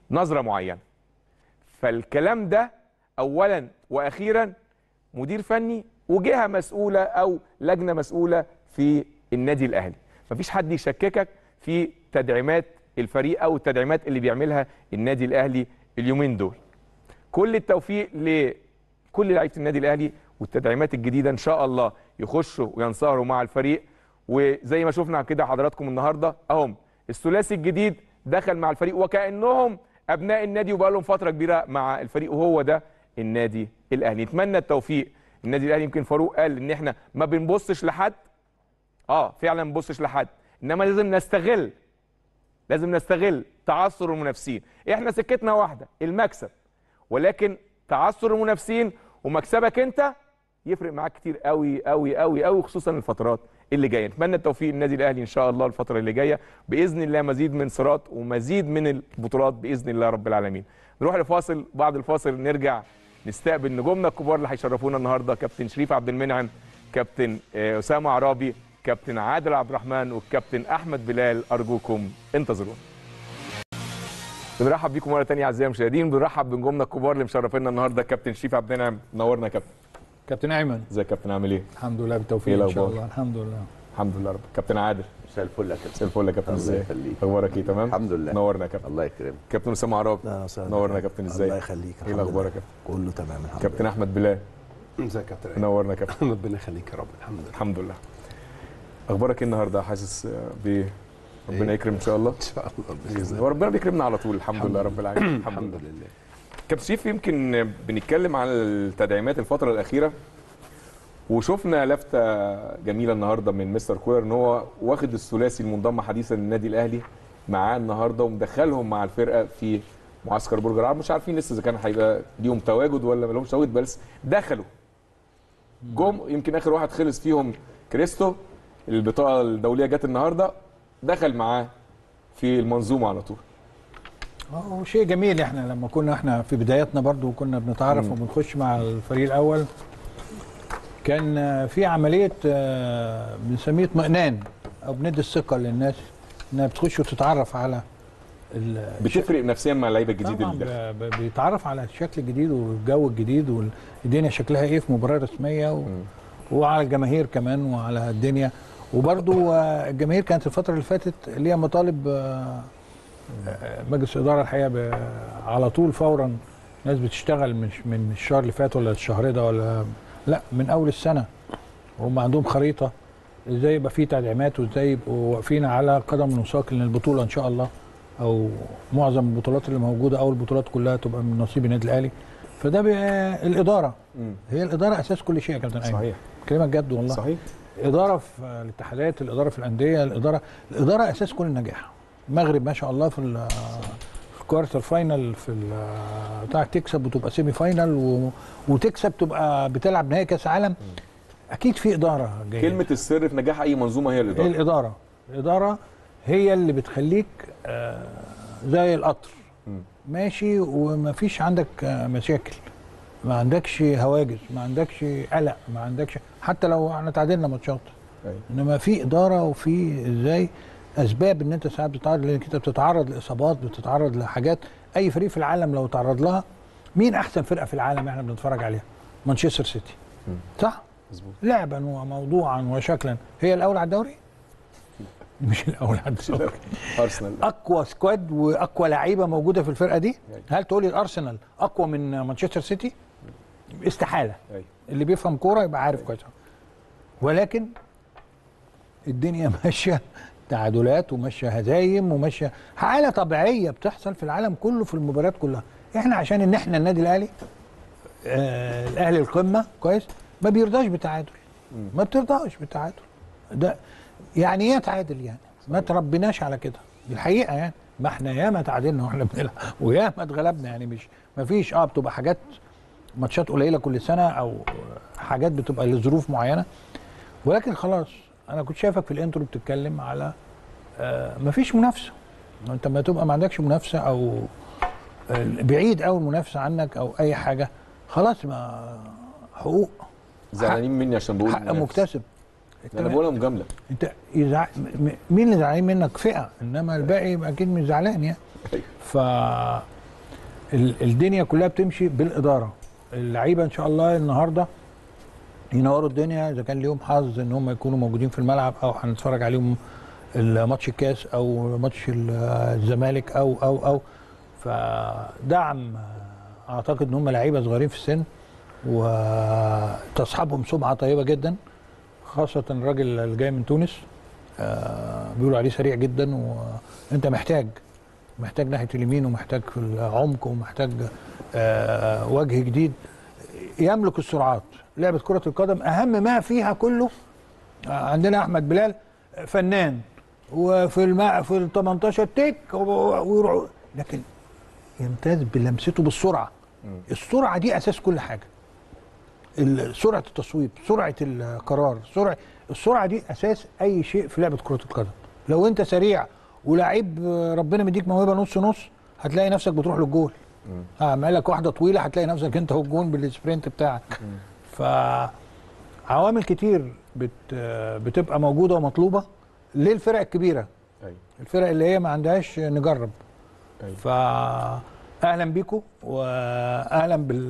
نظره معينه فالكلام ده اولا واخيرا مدير فني وجهه مسؤوله او لجنه مسؤوله في النادي الاهلي مفيش حد يشككك في تدعيمات الفريق او التدعيمات اللي بيعملها النادي الاهلي اليومين دول كل التوفيق لكل لعيبه النادي الاهلي والتدعيمات الجديده ان شاء الله يخشوا وينصهروا مع الفريق وزي ما شفنا كده حضراتكم النهارده اهم الثلاثي الجديد دخل مع الفريق وكانهم ابناء النادي وبقى لهم فتره كبيره مع الفريق وهو ده النادي الاهلي نتمنى التوفيق النادي الاهلي يمكن فاروق قال ان احنا ما بنبصش لحد اه فعلا ما بنبصش لحد انما لازم نستغل لازم نستغل تعثر المنافسين احنا سكتنا واحده المكسب ولكن تعثر المنافسين ومكسبك انت يفرق معاك كتير قوي قوي قوي قوي خصوصا الفترات اللي جايه نتمنى التوفيق للنادي الاهلي ان شاء الله الفتره اللي جايه باذن الله مزيد من صراط ومزيد من البطولات باذن الله رب العالمين نروح لفاصل بعد الفاصل نرجع نستقبل نجومنا الكبار اللي هيشرفونا النهارده كابتن شريف عبد المنعم كابتن آه، اسامه عرابي كابتن عادل عبد الرحمن والكابتن احمد بلال ارجوكم انتظرونا بنرحب بيكم مره ثانيه اعزائي المشاهدين بنرحب بنجومنا الكبار اللي مشرفينا النهارده كابتن شريف عبد المنعم نورنا يا كابتن كابتن ايمن ازيك يا كابتن عامل ايه الحمد لله إيه بالتوفيق ان شاء الأخبار؟ الله الحمد لله الحمد لله رب كابتن عادل مساء الفل يا كابتن مساء الفل يا كابتن الله ازيك يخليك. اخبارك ايه تمام الحمد لله. نورنا يا كابتن الله يكرمك كابتن اسامه عرابي لا وسهلا نورنا يا كابتن ازاي الله يخليك ايه الحمد الاخبار يا لله. كابتن كله تمام الحمد كابتن احمد بلال لله ازيك يا كابتن نورنا يا كابتن ربنا يخليك يا رب الحمد لله الحمد لله اخبارك ايه النهارده حاسس ب ربنا إيه؟ يكرم ان شاء الله ان شاء الله باذن باذن الله الله وربنا بيكرمنا على طول الحمد لله رب العالمين الحمد الحمد لله لله كابتن شريف يمكن بنتكلم عن التدعيمات الفتره الاخيره وشفنا لفته جميله النهارده من مستر كولر ان هو واخد الثلاثي المنضم حديثا للنادي الاهلي معاه النهارده ومدخلهم مع الفرقه في معسكر برج العرب مش عارفين لسه اذا كان هيبقى ليهم تواجد ولا ما لهمش تواجد بس دخلوا جم يمكن اخر واحد خلص فيهم كريستو البطاقه الدوليه جت النهارده دخل معاه في المنظومه على طول هو شيء جميل احنا لما كنا احنا في بداياتنا برضو كنا بنتعرف وبنخش مع الفريق الاول كان آه، في عمليه آه، بنسميه اطمئنان او بندي الثقه للناس انها بتخش وتتعرف على ال- بتفرق نفسيا مع اللعيبه الجديد طبعا اللي داخل ب- ب- بيتعرف على الشكل الجديد والجو الجديد والدنيا شكلها ايه في مباراه رسميه و... وعلى الجماهير كمان وعلى الدنيا وبرضو آه، الجماهير كانت الفتره اللي فاتت ليها مطالب آه، آه، مجلس الاداره الحقيقه ب- على طول فورا ناس بتشتغل مش من الشهر اللي فات ولا الشهر ده ولا لا من اول السنه هم عندهم خريطه ازاي يبقى في تدعيمات وازاي يبقوا واقفين على قدم وساق ان البطوله ان شاء الله او معظم البطولات اللي موجوده او البطولات كلها تبقى من نصيب النادي الاهلي فده بقى الاداره مم. هي الاداره اساس كل شيء يا كابتن ايمن صحيح كلامك جد والله صحيح اداره في الاتحادات الاداره في الانديه الاداره الاداره اساس كل النجاح المغرب ما شاء الله في ال- في الكوارتر فاينل في ال- بتاع تكسب وتبقى سيمي فاينل و... وتكسب تبقى بتلعب نهائي كاس عالم اكيد في اداره جايه كلمه السر في نجاح اي منظومه هي هي الاداره الاداره الاداره هي اللي بتخليك آه، زي القطر مم. ماشي ومفيش عندك آه، مشاكل ما عندكش هواجس ما عندكش قلق ما عندكش حتى لو احنا تعادلنا ماتشات أيوة. انما في اداره وفي ازاي اسباب ان انت ساعات بتتعرض لانك انت بتتعرض لاصابات بتتعرض لحاجات اي فريق في العالم لو تعرض لها مين احسن فرقه في العالم احنا بنتفرج عليها مانشستر سيتي مم. صح مظبوط لعبا وموضوعا وشكلا هي الاول على الدوري مش الاول على الدوري ارسنال اقوى سكواد واقوى لعيبه موجوده في الفرقه دي هل تقولي الارسنال اقوى من مانشستر سيتي استحاله أيوة. اللي بيفهم كوره يبقى عارف كويس ولكن الدنيا ماشيه تعادلات وماشيه هزايم وماشيه حاله طبيعيه بتحصل في العالم كله في المباريات كلها احنا عشان ان احنا النادي الاهلي آه الاهلي القمه كويس ما بيرضاش بتعادل ما بترضاش بتعادل ده يعني ايه تعادل يعني ما تربيناش على كده دي الحقيقه يعني ما احنا ياما تعادلنا واحنا بنلعب وياما اتغلبنا يعني مش ما فيش اه بتبقى حاجات ماتشات قليله كل سنه او حاجات بتبقى لظروف معينه ولكن خلاص انا كنت شايفك في الانترو بتتكلم على آه مفيش منافسه ما انت ما تبقى ما عندكش منافسه او آه، بعيد قوي المنافسه عنك او اي حاجه خلاص ما حقوق زعلانين مني عشان بقول حق منافس. مكتسب انا بقولها مجامله انت يزع... م- مين اللي زعلان منك فئه انما الباقي يبقى اكيد مش زعلان يعني أيوة. ف ال- الدنيا كلها بتمشي بالاداره اللعيبه ان شاء الله النهارده ينوروا الدنيا اذا كان ليهم حظ ان هم يكونوا موجودين في الملعب او هنتفرج عليهم ماتش الكاس او ماتش ال- الزمالك او او او فدعم اعتقد ان هم لعيبه صغيرين في السن وتصحبهم سمعه طيبه جدا خاصه الراجل اللي جاي من تونس آه، بيقولوا عليه سريع جدا وانت محتاج محتاج ناحيه اليمين ومحتاج في العمق ومحتاج آه، وجه جديد يملك السرعات لعبه كره القدم اهم ما فيها كله آه، عندنا احمد بلال فنان وفي الماء في ال 18 تك ويروح لكن يمتاز بلمسته بالسرعه السرعه دي اساس كل حاجه ال- سرعه التصويب سرعه القرار سرعه السرعه دي اساس اي شيء في لعبه كره القدم لو انت سريع ولاعيب آه، ربنا مديك موهبه نص نص هتلاقي نفسك بتروح للجول اعمل لك واحده طويله هتلاقي نفسك انت والجون بالسبرنت بتاعك ف عوامل كتير بت آه، بتبقى موجوده ومطلوبه للفرق الكبيره أيوة. الفرق اللي هي ما عندهاش نجرب أيوة. فاهلا بيكم واهلا بال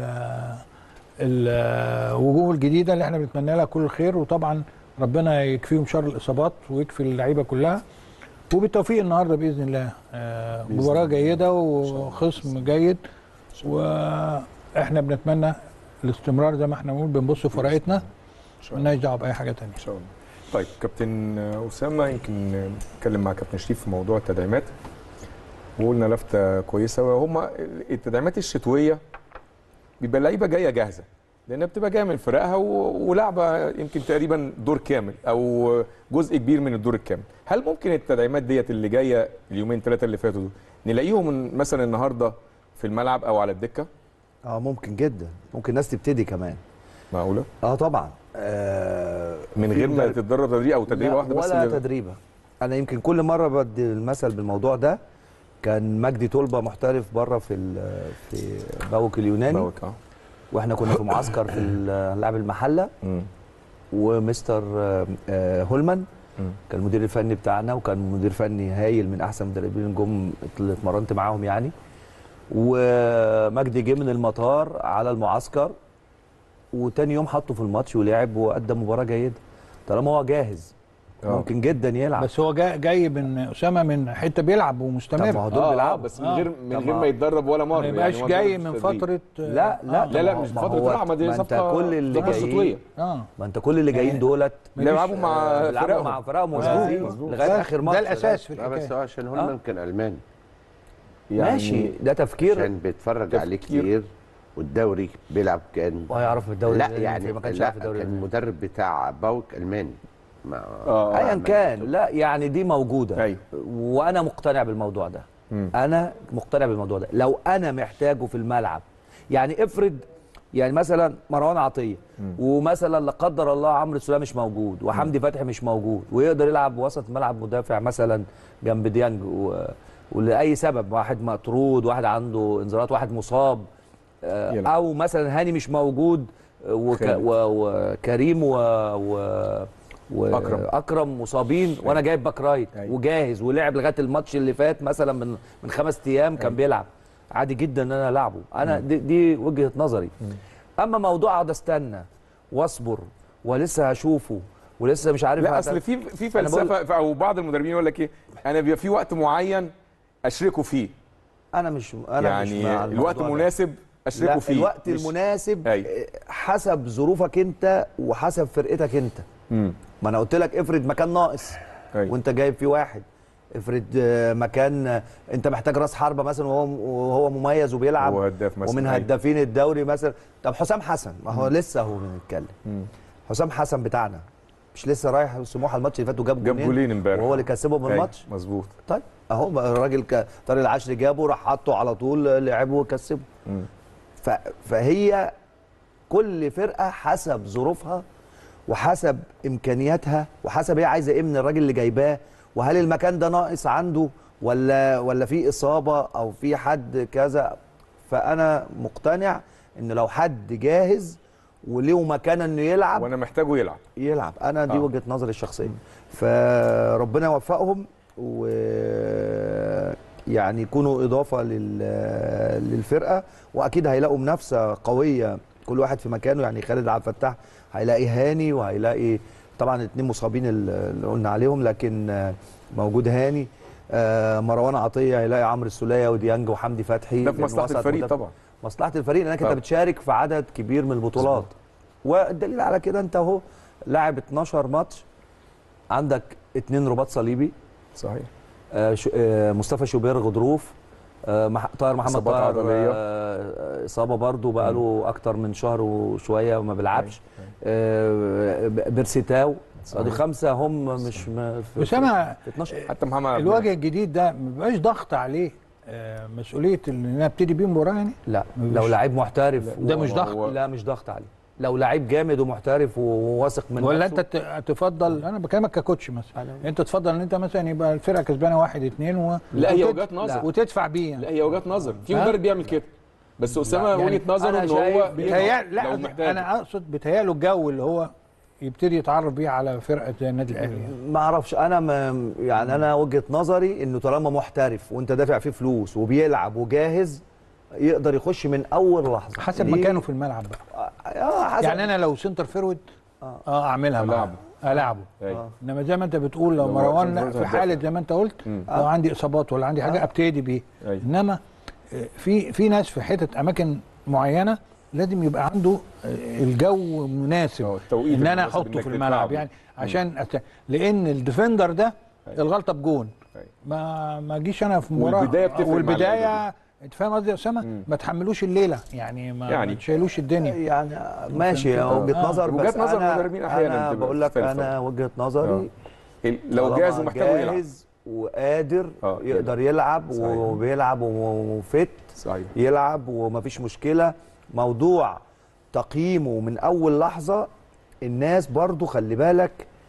الوجوه الجديده اللي احنا بنتمنى لها كل الخير وطبعا ربنا يكفيهم شر الاصابات ويكفي اللعيبه كلها وبالتوفيق النهارده باذن الله آه، بإذن مباراه الله. جيده وخصم جيد واحنا بنتمنى الاستمرار زي ما احنا بنقول بنبص في ورقتنا إن شاء الله مالناش دعوه باي حاجه تانية ان شاء الله طيب كابتن اسامه يمكن نتكلم مع كابتن شريف في موضوع التدعيمات وقلنا لفته كويسه وهم التدعيمات الشتويه بيبقى اللعيبه جايه جاهزه لانها بتبقى جايه من فرقها و- ولعبه يمكن تقريبا دور كامل او جزء كبير من الدور الكامل هل ممكن التدعيمات ديت اللي جايه اليومين ثلاثه اللي فاتوا دول نلاقيهم من- مثلا النهارده في الملعب او على الدكه اه ممكن جدا ممكن الناس تبتدي كمان معقوله اه طبعا آه من في غير ما مدرب- تتدرب تدريب او تدريبه لا، واحده بس ولا اللي- تدريبه انا يمكن كل مره بدي المثل بالموضوع ده كان مجدي طلبه محترف بره في ال- في باوك اليوناني باوك، اه واحنا كنا في معسكر في ال- لعب المحله مم. ومستر آه، آه، هولمان مم. كان المدير الفني بتاعنا وكان مدير فني هايل من احسن المدربين جم اللي اتمرنت معاهم يعني ومجدي جه من المطار على المعسكر وتاني يوم حطه في الماتش ولعب وقدم مباراه جيده طالما هو جاهز آه. ممكن جدا يلعب بس هو جاي, جاي من اسامه من حته بيلعب طب ما هو ومستمر دول آه، آه بيلعبوا بس من آه. غير من طب غير ما- ما يتدرب ولا مره ما يبقاش هو جاي اتدرب من في التدريب. فتره لا لا آه. لا لا مش ما فتره هو- راحه ما دي ما انت صفقه كل اللي صفقة جايين شتوية. اه ما انت كل اللي جايين دولت مفيش- بيلعبوا مع بيلعبوا فرقهم مع فرقهم مظبوط، وجاهزين مظبوط. لغايه اخر ماتش ده الاساس في لا بس الحكايه هو عشان هولمان كان الماني ماشي ده تفكير عشان بيتفرج عليه تفكير. كتير والدوري بيلعب كان وهيعرف في الدوري لا الألماني، يعني ما كانش لا يعرف في الدوري كان الألماني. المدرب بتاع باوك الماني ما اه ايا كان لا يعني دي موجوده أيوة. وانا مقتنع بالموضوع ده مم. انا مقتنع بالموضوع ده لو انا محتاجه في الملعب يعني افرض يعني مثلا مروان عطيه ومثلا لا قدر الله عمرو السوليه مش موجود وحمدي فتحي مش موجود ويقدر يلعب وسط ملعب مدافع مثلا جنب ديانج و... ولاي سبب واحد مطرود واحد عنده انذارات واحد مصاب آه، يلعب. او مثلا هاني مش موجود آه، وك... خالد. و... وكريم و... و... و... أكرم. اكرم مصابين وانا جايب باك رايت أيوة. وجاهز ولعب لغايه الماتش اللي فات مثلا من من خمس ايام كان بيلعب عادي جدا ان انا العبه انا دي, دي وجهه نظري اما موضوع اقعد استنى واصبر ولسه هشوفه ولسه مش عارف لا هت- اصل في في أنا بقول- فلسفه او بعض المدربين يقول لك ايه انا بيبقى في وقت معين اشركه فيه انا مش انا مش يعني مع الوقت الموضوع ده. مناسب اشركه لا فيه الوقت مش- المناسب أيوة. آه، حسب ظروفك انت وحسب فرقتك انت مم. ما انا قلت لك افرض مكان ناقص أيوة. وانت جايب فيه واحد افرض آه، مكان آه، انت محتاج راس حربه مثلا وهو وهو مميز وبيلعب وهو هداف مثلا ومن أيوة. هدافين الدوري مثلا طب حسام حسن ما هو لسه هو بنتكلم مم. حسام حسن بتاعنا مش لسه رايح سموحه الماتش اللي فات وجاب جاب جولين جولين امبارح وهو اللي كسبهم أيوة، الماتش مظبوط طيب اهو بقى الراجل ك- طارق العشري جابه راح حطه على طول لعبه وكسبه مم. ف... فهي كل فرقه حسب ظروفها وحسب امكانياتها وحسب هي عايزه ايه من الراجل اللي جايباه وهل المكان ده ناقص عنده ولا ولا في اصابه او في حد كذا فانا مقتنع ان لو حد جاهز وليه مكان انه يلعب وانا محتاجه يلعب يلعب انا دي آه. وجهه نظري الشخصيه فربنا يوفقهم و يعني يكونوا اضافه لل للفرقه واكيد هيلاقوا منافسه قويه كل واحد في مكانه يعني خالد عبد الفتاح هيلاقي هاني وهيلاقي طبعا الاثنين مصابين اللي قلنا عليهم لكن آه، موجود هاني آه، مروان عطيه هيلاقي عمرو السوليه وديانج وحمدي فتحي ده في مصلحه الوسط الفريق مدافع. طبعا مصلحه الفريق لانك انت طبعا. بتشارك في عدد كبير من البطولات والدليل على كده انت اهو لاعب 12 ماتش عندك اتنين رباط صليبي صحيح آه، ش- آه، مصطفى شوبير غضروف آه، مح- طاهر محمد إصابات طاهر عضلية. آه، اصابه برضه بقى له اكتر من شهر وشويه وما بيلعبش آه، ب- بيرسيتاو ادي خمسه هم مش م- في- اسامه في 12 حتى محمد عبد الوجه الجديد ده ما بيبقاش ضغط عليه آه، مسؤوليه ان انا ابتدي بيه مباراه يعني لا مفيش. لو لعيب محترف ده مش و- ضغط. لا مش ضغط عليه لو لعيب جامد ومحترف وواثق من ولا نفسه انت ت- تفضل انا بكلمك ككوتش مثلا انت تفضل ان انت مثلا يبقى الفرقه كسبانه واحد اتنين و... لا، هي وتد- وجهات نظر. وتدفع بيه يعني لا هي وجهات نظر في ها؟ مدرب بيعمل كده بس اسامه يعني وجهه نظره أنا ان شايف هو بيتهيأ يضغط لا لو محتاج انا اقصد بيتهيأله الجو اللي هو يبتدي يتعرف بيه على فرقه زي النادي الاهلي يعني. ما اعرفش انا ما يعني انا وجهه نظري انه طالما محترف وانت دافع فيه فلوس وبيلعب وجاهز يقدر يخش من اول لحظه حسب ليه؟ مكانه في الملعب بقى اه حسب يعني انا لو سنتر فيرود اه اعملها معاه ألعبه. العبه أيوة. انما زي ما انت بتقول لو لو مروان سنتر لا، في فيرود حاله هتدافع. زي ما انت قلت مم. لو عندي اصابات ولا عندي حاجه ابتدي بيه أيوة. انما آه، في في ناس في حتت اماكن معينه لازم يبقى عنده آه، الجو مناسب اه، التوقيت ان انا المناسب احطه انك في الملعب تلعبه. يعني عشان أت... لان الديفندر ده أيوة. الغلطه بجون أيوة. ما ما اجيش انا في مباراه والبداية بتفرق مع والبدايه انت فاهم قصدي يا اسامه ما تحملوش الليله يعني ما, يعني. يعني ما تشيلوش الدنيا يعني ماشي آه. وجهه نظر وجهات بس نظر انا المدربين أحياناً انا بتبقى بقول لك مختلفة. انا وجهه نظري ال- لو طالما جاهز ومحتاج يلعب جاهز وقادر اه، يقدر يلعب صحيح. وبيلعب وفت صحيح يلعب ومفيش مشكله موضوع تقييمه من اول لحظه الناس برضو خلي بالك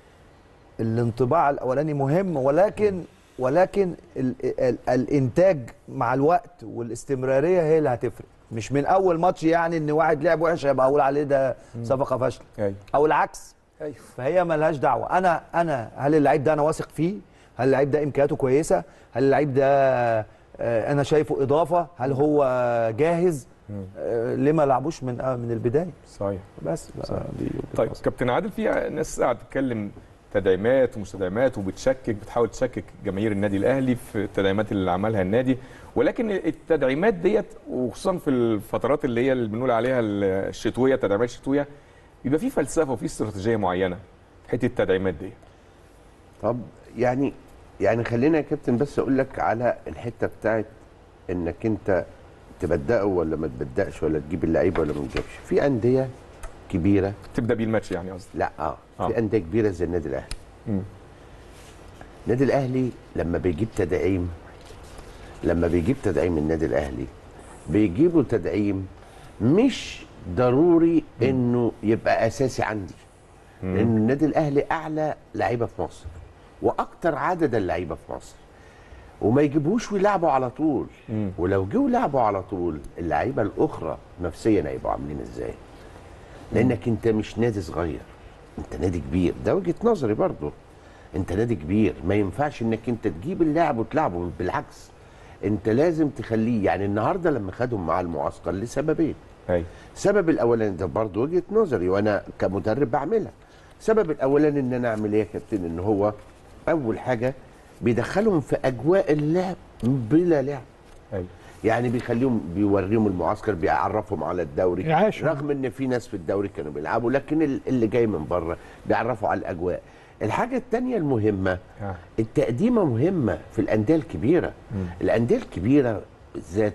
الانطباع الاولاني مهم ولكن ولكن ال ال الانتاج مع الوقت والاستمراريه هي اللي هتفرق مش من اول ماتش يعني ان واحد لعب وحش هيبقى اقول عليه ده صفقه فاشله ايوه او العكس فهي ملهاش دعوه انا انا هل اللعيب ده انا واثق فيه هل اللعيب ده امكانياته كويسه هل اللعيب ده آه، انا شايفه اضافه هل هو جاهز آه، ليه ما لعبوش من آه، من البدايه صحيح بس بقى دي وجهة طيب نظري. كابتن عادل في ناس قاعده تتكلم تدعيمات ومستدعمات وبتشكك بتحاول تشكك جماهير النادي الاهلي في التدعيمات اللي عملها النادي ولكن التدعيمات ديت وخصوصا في الفترات اللي هي اللي بنقول عليها الشتويه التدعيمات الشتويه بيبقى في فلسفه وفي استراتيجيه معينه في حته التدعيمات دي طب يعني يعني خلينا يا كابتن بس اقول لك على الحته بتاعت انك انت تبدأه ولا ما تبدأش ولا تجيب اللعيبه ولا ما تجيبش في انديه كبيره تبدا بيه الماتش يعني قصدي لا اه آه. في انديه كبيره زي النادي الاهلي مم. النادي الاهلي لما بيجيب تدعيم لما بيجيب تدعيم النادي الاهلي بيجيبوا تدعيم مش ضروري انه يبقى اساسي عندي لان النادي الاهلي اعلى لعيبه في مصر واكتر عدد اللعيبه في مصر وما يجيبوش ويلعبوا على طول مم. ولو جوا لعبوا على طول اللعيبه الاخرى نفسيا هيبقوا عاملين ازاي لانك انت مش نادي صغير انت نادي كبير ده وجهه نظري برضو انت نادي كبير ما ينفعش انك انت تجيب اللاعب وتلعبه بالعكس انت لازم تخليه يعني النهارده لما خدهم مع المعسكر لسببين ايوه السبب الاولاني ده برضه وجهه نظري وانا كمدرب بعملها السبب الاولاني ان انا اعمل ايه يا كابتن ان هو اول حاجه بيدخلهم في اجواء اللعب بلا لعب ايوه يعني بيخليهم بيوريهم المعسكر بيعرفهم على الدوري يعيشهم. رغم ان في ناس في الدوري كانوا بيلعبوا لكن ال- اللي جاي من بره بيعرفوا على الاجواء الحاجه الثانيه المهمه آه. التقديمه مهمه في الانديه الكبيره الانديه الكبيره بالذات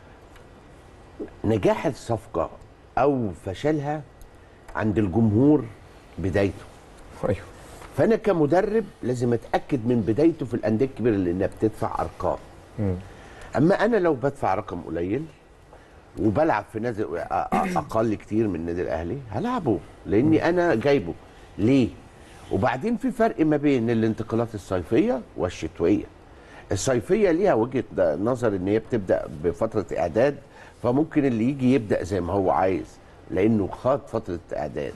نجاح الصفقه او فشلها عند الجمهور بدايته ايوه فانا كمدرب لازم اتاكد من بدايته في الانديه الكبيره لانها بتدفع ارقام مم. اما انا لو بدفع رقم قليل وبلعب في نادي أ- أ- اقل كتير من النادي الاهلي هلعبه لاني انا جايبه ليه وبعدين في فرق ما بين الانتقالات الصيفيه والشتويه الصيفيه ليها وجهه نظر ان هي بتبدا بفتره اعداد فممكن اللي يجي يبدا زي ما هو عايز لانه خاض فتره اعداد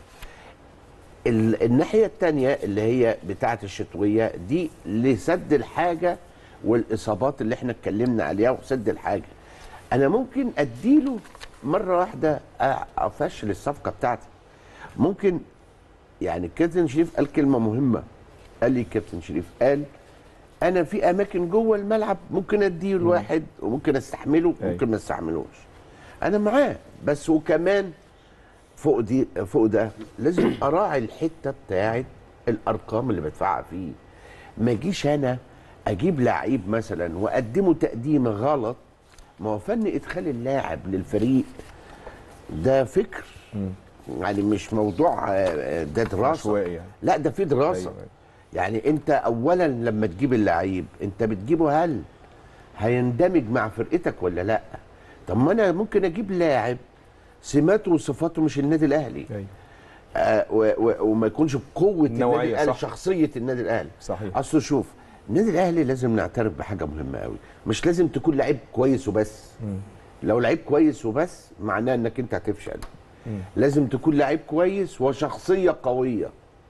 ال- الناحيه الثانيه اللي هي بتاعه الشتويه دي لسد الحاجه والاصابات اللي احنا اتكلمنا عليها وسد الحاجه انا ممكن اديله مره واحده أ- افشل الصفقه بتاعتي ممكن يعني كابتن شريف قال كلمه مهمه قال لي كابتن شريف قال انا في اماكن جوه الملعب ممكن اديه الواحد وممكن استحمله أيوة. وممكن ما استحملوش انا معاه بس وكمان فوق دي فوق ده لازم اراعي الحته بتاعت الارقام اللي بدفعها فيه ما اجيش انا اجيب لعيب مثلا واقدمه تقديم غلط ما هو فن ادخال اللاعب للفريق ده فكر يعني مش موضوع آه، ده دراسه عشوائي يعني. لا ده في دراسه أيوة، أيوة. يعني انت اولا لما تجيب اللعيب انت بتجيبه هل هيندمج مع فرقتك ولا لا طب ما انا ممكن اجيب لاعب سماته وصفاته مش النادي الاهلي أيوة. آه و و وما يكونش بقوه النادي النوعية، الاهلي صح. شخصيه النادي الاهلي صحيح. اصل شوف النادي الاهلي لازم نعترف بحاجه مهمه قوي مش لازم تكون لعيب كويس وبس لو لعيب كويس وبس معناه انك انت هتفشل لازم تكون لعيب كويس وشخصيه قويه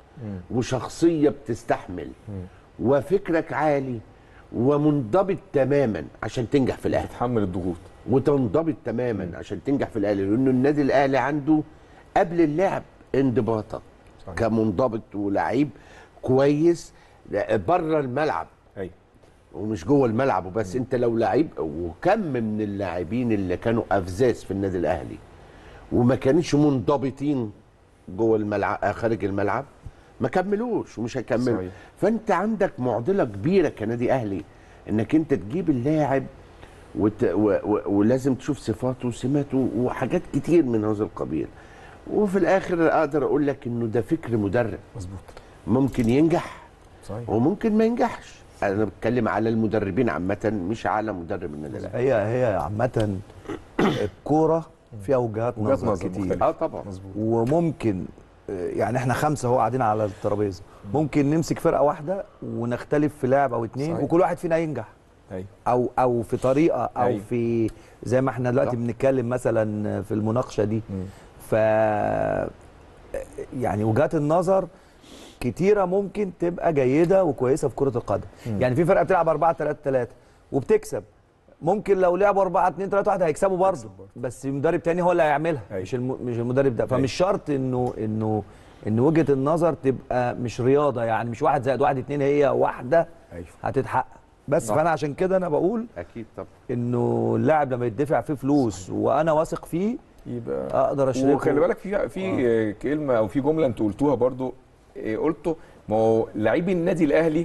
وشخصيه بتستحمل وفكرك عالي ومنضبط تماما عشان تنجح في الاهلي تحمل الضغوط وتنضبط تماما عشان تنجح في الاهلي لانه النادي الاهلي عنده قبل اللعب انضباطك صحيح. كمنضبط ولعيب كويس بره الملعب ايوه ومش جوه الملعب وبس انت لو لعيب وكم من اللاعبين اللي كانوا افزاز في النادي الاهلي وما كانش منضبطين جوه الملعب آه، خارج الملعب ما كملوش ومش هيكملوا صحيح. فانت عندك معضله كبيره كنادي اهلي انك انت تجيب اللاعب وت... و... و... ولازم تشوف صفاته وسماته وحاجات كتير من هذا القبيل وفي الاخر اقدر اقول لك انه ده فكر مدرب مظبوط ممكن ينجح صحيح وممكن ما ينجحش انا بتكلم على المدربين عامه مش على مدرب النادي الاهلي هي هي عامة الكورة فيها وجهات وجهات نظر نظر كتير مختلفة. اه طبعا مظبوط وممكن آه، يعني احنا خمسة اهو قاعدين على الترابيزة ممكن نمسك فرقة واحدة ونختلف في لاعب او اتنين صحيح. وكل واحد فينا ينجح ايوه او او في طريقة او أيوة. في زي ما احنا دلوقتي صح. بنتكلم مثلا في المناقشة دي مم. ف يعني وجهات النظر كتيره ممكن تبقى جيده وكويسه في كره القدم يعني في فرقه بتلعب 4 3 3 وبتكسب ممكن لو لعبوا 4 2 3 1 هيكسبوا برضه بس مدرب تاني هو اللي هيعملها أيوة. مش الم... مش المدرب ده فمش شرط انه انه ان وجهه النظر تبقى مش رياضه يعني مش واحد زائد واحد اتنين هي واحده ايوه هتتحقق بس صح. فانا عشان كده انا بقول اكيد طبعا انه اللاعب لما يدفع فيه فلوس وانا واثق فيه يبقى اقدر اشتركه وخلي بالك في في آه. كلمه او في جمله انت قلتوها برضو آه، قلته ما هو لعيب النادي الاهلي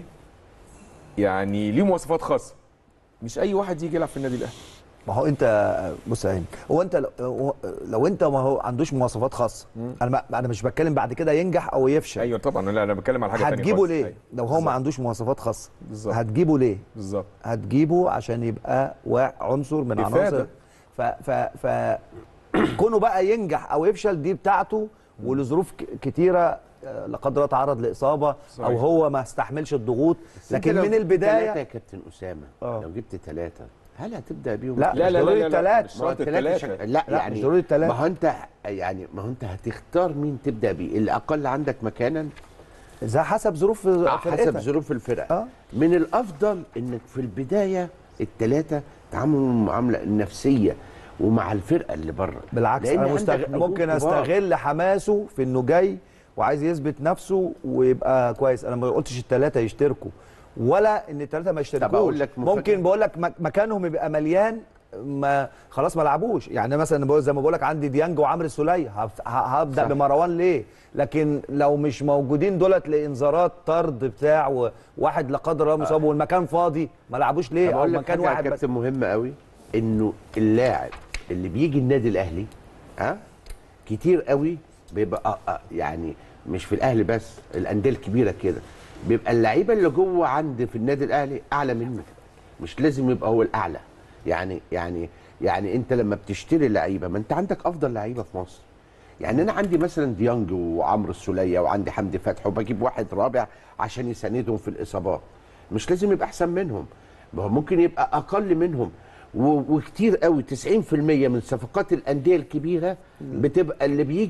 يعني ليه مواصفات خاصه مش اي واحد يجي يلعب في النادي الاهلي ما هو انت بص يا هاني هو انت لو, لو انت ما هو عندوش مواصفات خاصه انا ما انا مش بتكلم بعد كده ينجح او يفشل ايوه طبعا لا انا بتكلم على حاجه ثانيه هتجيبه ليه أيوة. لو هو ما بالظبط. عندوش مواصفات خاصه بالظبط. هتجيبه ليه بالظبط هتجيبه عشان يبقى وا- عنصر من إفادة. عناصر ف ف ف كونه بقى ينجح او يفشل دي بتاعته ولظروف ك- كتيره آه، لا قدر الله تعرض لاصابه صحيح. او هو ما استحملش الضغوط بس أنت لكن لو من جبت البدايه ثلاثة يا كابتن اسامه آه. لو جبت ثلاثه هل هتبدا بيهم لا، لا لا ضروري لا لا التلاتة. مش ما هو شرط التلاتة الثلاثه شك... لا, لا، يعني مش ضروري التلاتة. ما هو انت يعني ما هو انت هتختار مين تبدا بيه الاقل عندك مكانا زي حسب ظروف حسب فرقتك. ظروف الفرقه اه من الافضل انك في البدايه الثلاثه تعاملوا المعامله النفسيه ومع الفرقه اللي بره بالعكس لأن انا عندك مستغ... نجوم ممكن كبار. استغل حماسه في انه جاي وعايز يثبت نفسه ويبقى كويس انا ما قلتش الثلاثه يشتركوا ولا ان الثلاثه ما يشتركوش أقول لك مفاجأة. ممكن بقول لك مك- مكانهم يبقى مليان ما خلاص ما لعبوش يعني مثلا بقول زي ما بقول لك عندي ديانج وعمرو السوليه هف- ه- هبدا صح. بمروان ليه لكن لو مش موجودين دولت لانذارات طرد بتاع وواحد لا قدر الله مصاب والمكان فاضي ما لعبوش ليه او بقول لك مكان حاجه واحد يا بس كابتن مهمه قوي انه اللاعب اللي بيجي النادي الاهلي ها كتير قوي بيبقى آه، آه، يعني مش في الاهلي بس الانديه الكبيره كده بيبقى اللعيبه اللي جوه عند في النادي الاهلي اعلى منه مش لازم يبقى هو الاعلى يعني يعني يعني انت لما بتشتري لعيبه ما انت عندك افضل لعيبه في مصر يعني انا عندي مثلا ديانج وعمرو السوليه وعندي حمدي فتحي وبجيب واحد رابع عشان يساندهم في الاصابات مش لازم يبقى احسن منهم ما هو ممكن يبقى اقل منهم و- وكتير قوي 90% من صفقات الانديه الكبيره بتبقى اللي بيجي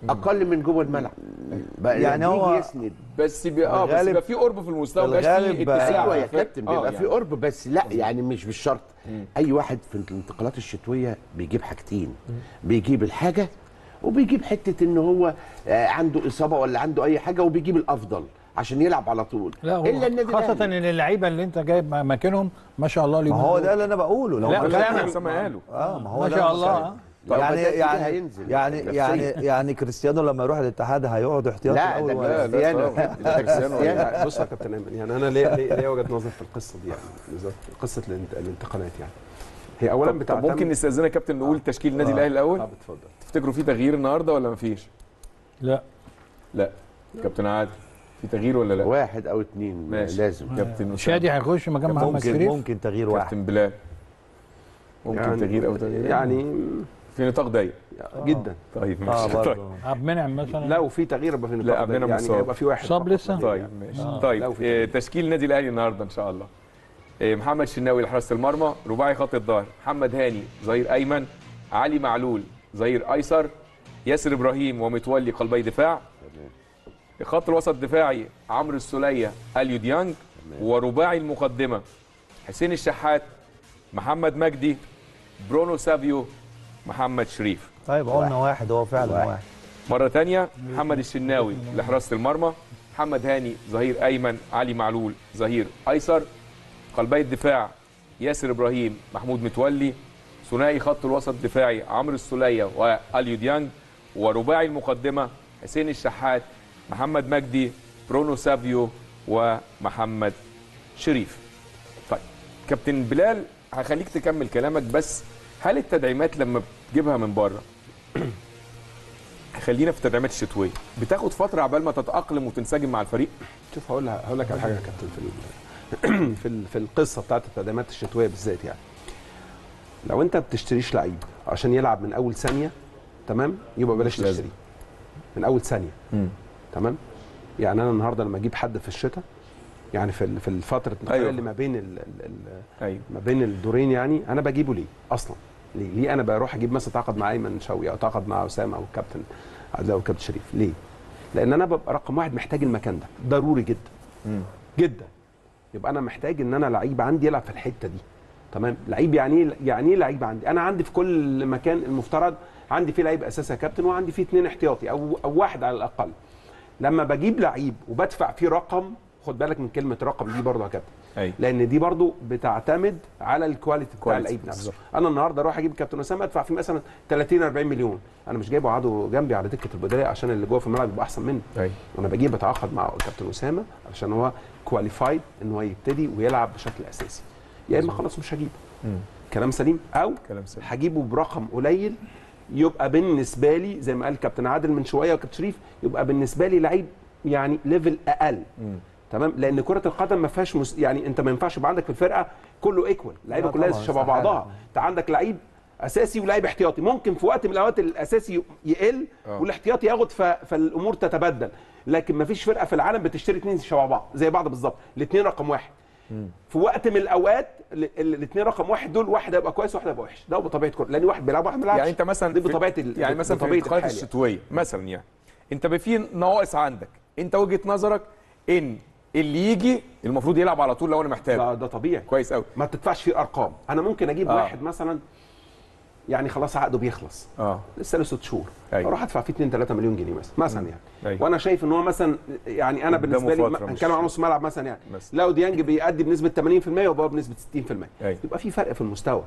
اقل من جوه الملعب بقى يعني يعني هو- هو يسند بس بي... اه بس الغالب- بيبقى في قرب في المستوى مبقاش الغالب في بقى- اتساع ايوه يا في الفرق. كابتن آه، بيبقى يعني. في قرب بس لا يعني مش بالشرط اي واحد في الانتقالات الشتويه بيجيب حاجتين بيجيب الحاجه وبيجيب حته ان هو آه، عنده اصابه ولا عنده اي حاجه وبيجيب الافضل عشان يلعب على طول لا هو الا النادي خاصة الأهلي. ان اللعيبه اللي انت جايب مكانهم ما شاء الله ما اليومين هو دول. ده اللي انا بقوله لو لا، ما بس كان- أنا- اسامه قالوا اه ما هو ما ده شاء أنا الله بتكلم. آه. لو يعني بدأت كده يعني هينزل يعني نفسياً. يعني يعني كريستيانو لما يروح الاتحاد هيقعد احتياطي لا الأول ده ولا- كريستيانو لا، كريستيانو يعني بص يا كابتن ايمن يعني انا ليا ليا ليا وجهه نظر في القصه دي يعني بالذات قصه الانت- الانتقالات يعني هي اولا طب, طب بتعتمد ممكن نستاذنك يا كابتن نقول تشكيل النادي الاهلي الاول طب اتفضل تفتكروا في تغيير النهارده ولا مفيش لا لا كابتن عادل في تغيير ولا لا واحد او اتنين ماشي. لازم كابتن أسامة. شادي هيخش مكان محمد ممكن شريف ممكن تغيير واحد كابتن بلال ممكن يعني تغيير او تغيير يعني في نطاق ضيق جدا طيب اه ماشي طيب برضه عبد المنعم مثلا لو في تغيير يبقى في لا، النطاق ده. عندنا يعني مصاب. هيبقى في واحد مصاب فقط. لسه؟ طيب ماشي آه. طيب لو في إيه، تغيير. تشكيل النادي الاهلي النهارده ان شاء الله إيه، محمد شناوي لحراسه المرمى رباعي خط الظهر محمد هاني ظهير ايمن علي معلول ظهير ايسر ياسر ابراهيم ومتولي قلبي دفاع خط الوسط دفاعي عمرو السوليه اليو ديانج ورباعي المقدمه حسين الشحات محمد مجدي برونو سافيو محمد شريف طيب قلنا واحد هو فعلا واحد. واحد مرة تانية محمد الشناوي لحراسة المرمى محمد هاني ظهير أيمن علي معلول ظهير أيسر قلبي الدفاع ياسر إبراهيم محمود متولي ثنائي خط الوسط دفاعي عمرو السولية وأليو ديانج ورباعي المقدمة حسين الشحات محمد مجدي برونو سافيو ومحمد شريف طيب كابتن بلال هخليك تكمل كلامك بس هل التدعيمات لما بتجيبها من بره خلينا في التدعيمات الشتويه بتاخد فتره عبال ما تتاقلم وتنسجم مع الفريق شوف هقول هقول لك على حاجه يا كابتن في ال- في ال- في القصه بتاعت التدعيمات الشتويه بالذات يعني لو انت بتشتريش لعيب عشان يلعب من اول ثانيه تمام يبقى بلاش لازم. تشتريه من اول ثانيه تمام يعني انا النهارده لما اجيب حد في الشتاء يعني في ال- في الفتره الانتقاليه أيوة. اللي ما بين ال ال ال ايوه ما بين الدورين يعني انا بجيبه ليه اصلا ليه ليه انا بروح اجيب مثلا اتعاقد مع ايمن شوقي او اتعاقد مع اسامه او الكابتن عادل او الكابتن شريف ليه لان انا ببقى رقم واحد محتاج المكان ده ضروري جدا جدا يبقى انا محتاج ان انا لعيب عندي يلعب في الحته دي تمام لعيب يعني ايه يعني ايه لعيب عندي انا عندي في كل مكان المفترض عندي فيه لعيب اساسي يا كابتن وعندي فيه اثنين احتياطي او او واحد على الاقل لما بجيب لعيب وبدفع فيه رقم خد بالك من كلمه رقم دي برضه يا كابتن ايوه لان دي برضو بتعتمد على الكواليتي بتاع كواليتي، اللعيب نفسه بالظبط. انا النهارده اروح اجيب كابتن اسامه ادفع فيه مثلا 30 40 مليون انا مش جايبه قعده جنبي على دكه البدلاء عشان اللي جوه في الملعب يبقى احسن مني ايوه انا بجيب اتعاقد مع كابتن اسامه عشان هو كواليفايد ان هو يبتدي ويلعب بشكل اساسي يا اما خلاص مش هجيبه كلام سليم او كلام سليم هجيبه برقم قليل يبقى بالنسبه لي زي ما قال كابتن عادل من شويه وكابتن شريف يبقى بالنسبه لي لعيب يعني ليفل اقل تمام لان كره القدم ما فيهاش مس... يعني انت ما ينفعش يبقى عندك في الفرقه كله ايكوال اللعيبه لا كلها طبعاً، شبه استحالة. بعضها انت عندك لعيب اساسي ولاعيب احتياطي ممكن في وقت من الاوقات الاساسي يقل آه. والاحتياطي ياخد ف... فالامور تتبدل لكن ما فيش فرقه في العالم بتشتري اثنين شبه بعض زي بعض بالظبط الاثنين رقم واحد في وقت من الاوقات الاثنين رقم واحد دول واحد هيبقى كويس وواحد هيبقى وحش ده بطبيعه كره لان واحد بيلعب واحد ما بيلعبش يعني انت مثلا دي في- بطبيعه ال... يعني مثلا في بطبيعة الانتقالات الحال يعني. الشتويه مثلا يعني انت بقى في نواقص عندك انت وجهه نظرك ان اللي يجي المفروض يلعب على طول لو انا محتاجه ده, ده طبيعي كويس قوي ما تدفعش فيه ارقام انا ممكن اجيب آه. آه. واحد مثلا يعني خلاص عقده بيخلص اه لسه له ست شهور أيوة. اروح ادفع فيه 2 3 مليون جنيه مثلا مثلا يعني أيوة. وانا شايف ان هو مثلا يعني انا قدامه بالنسبه لي فترة ما- مش- هنتكلم عن نص ملعب مثلا يعني مثلا. لو ديانج بيأدي بنسبه 80% وبابا بنسبه 60% أيوة. يبقى في فرق في المستوى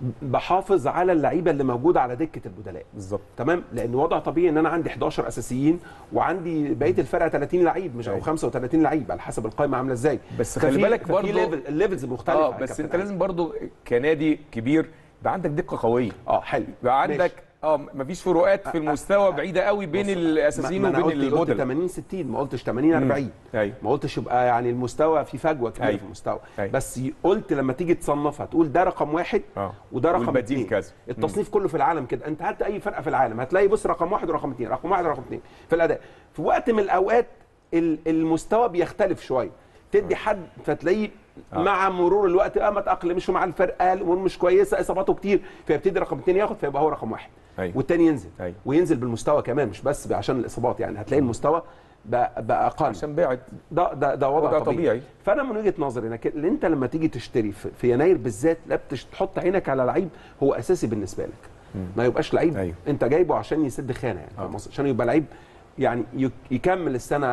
بحافظ على اللعيبه اللي موجوده على دكه البدلاء بالظبط تمام لان وضع طبيعي ان انا عندي 11 اساسيين وعندي بقيه الفرقه 30 لعيب مش او أيوة. 35 لعيب على حسب القائمه عامله ازاي بس خلي ففي- بالك ففي برضو- ليفل الليفلز مختلفه اه يا بس كابتن انت عادل. لازم برضو كنادي كبير يبقى عندك دقه قويه اه حلو يبقى ماشي. عندك اه مفيش فروقات في المستوى بعيده قوي بين الاساسيين ما أنا وبين قلت- قلت الموديل 80 60 ما قلتش 80 40 ايوه ما قلتش يبقى يعني المستوى في فجوه كبيره أيوة. في المستوى أيوة. بس ي- قلت لما تيجي تصنفها تقول ده رقم واحد اه وده رقم والبديل اثنين كذا. التصنيف كله في العالم كده انت هات اي فرقه في العالم هتلاقي بص رقم واحد ورقم اثنين رقم واحد ورقم اثنين في الاداء في وقت من الاوقات ال- المستوى بيختلف شويه تدي حد فتلاقيه آه. مع مرور الوقت اه ما تاقلمش مع الفرقه الامور مش كويسه اصاباته كتير فيبتدي رقم اثنين ياخد فيبقى هو رقم واحد أيوة. والتاني ينزل أيوة. وينزل بالمستوى كمان مش بس عشان الاصابات يعني هتلاقي المستوى بقى, بقى اقل عشان بعد ده ده ده وضع وضع طبيعي. طبيعي. فانا من وجهه نظري انك اللي انت لما تيجي تشتري في, في يناير بالذات لا بتش- تحط عينك على لعيب هو اساسي بالنسبه لك ما يبقاش لعيب أيوة. انت جايبه عشان يسد خانه يعني فاهم قصدي؟ عشان يبقى لعيب يعني يك- يكمل السنه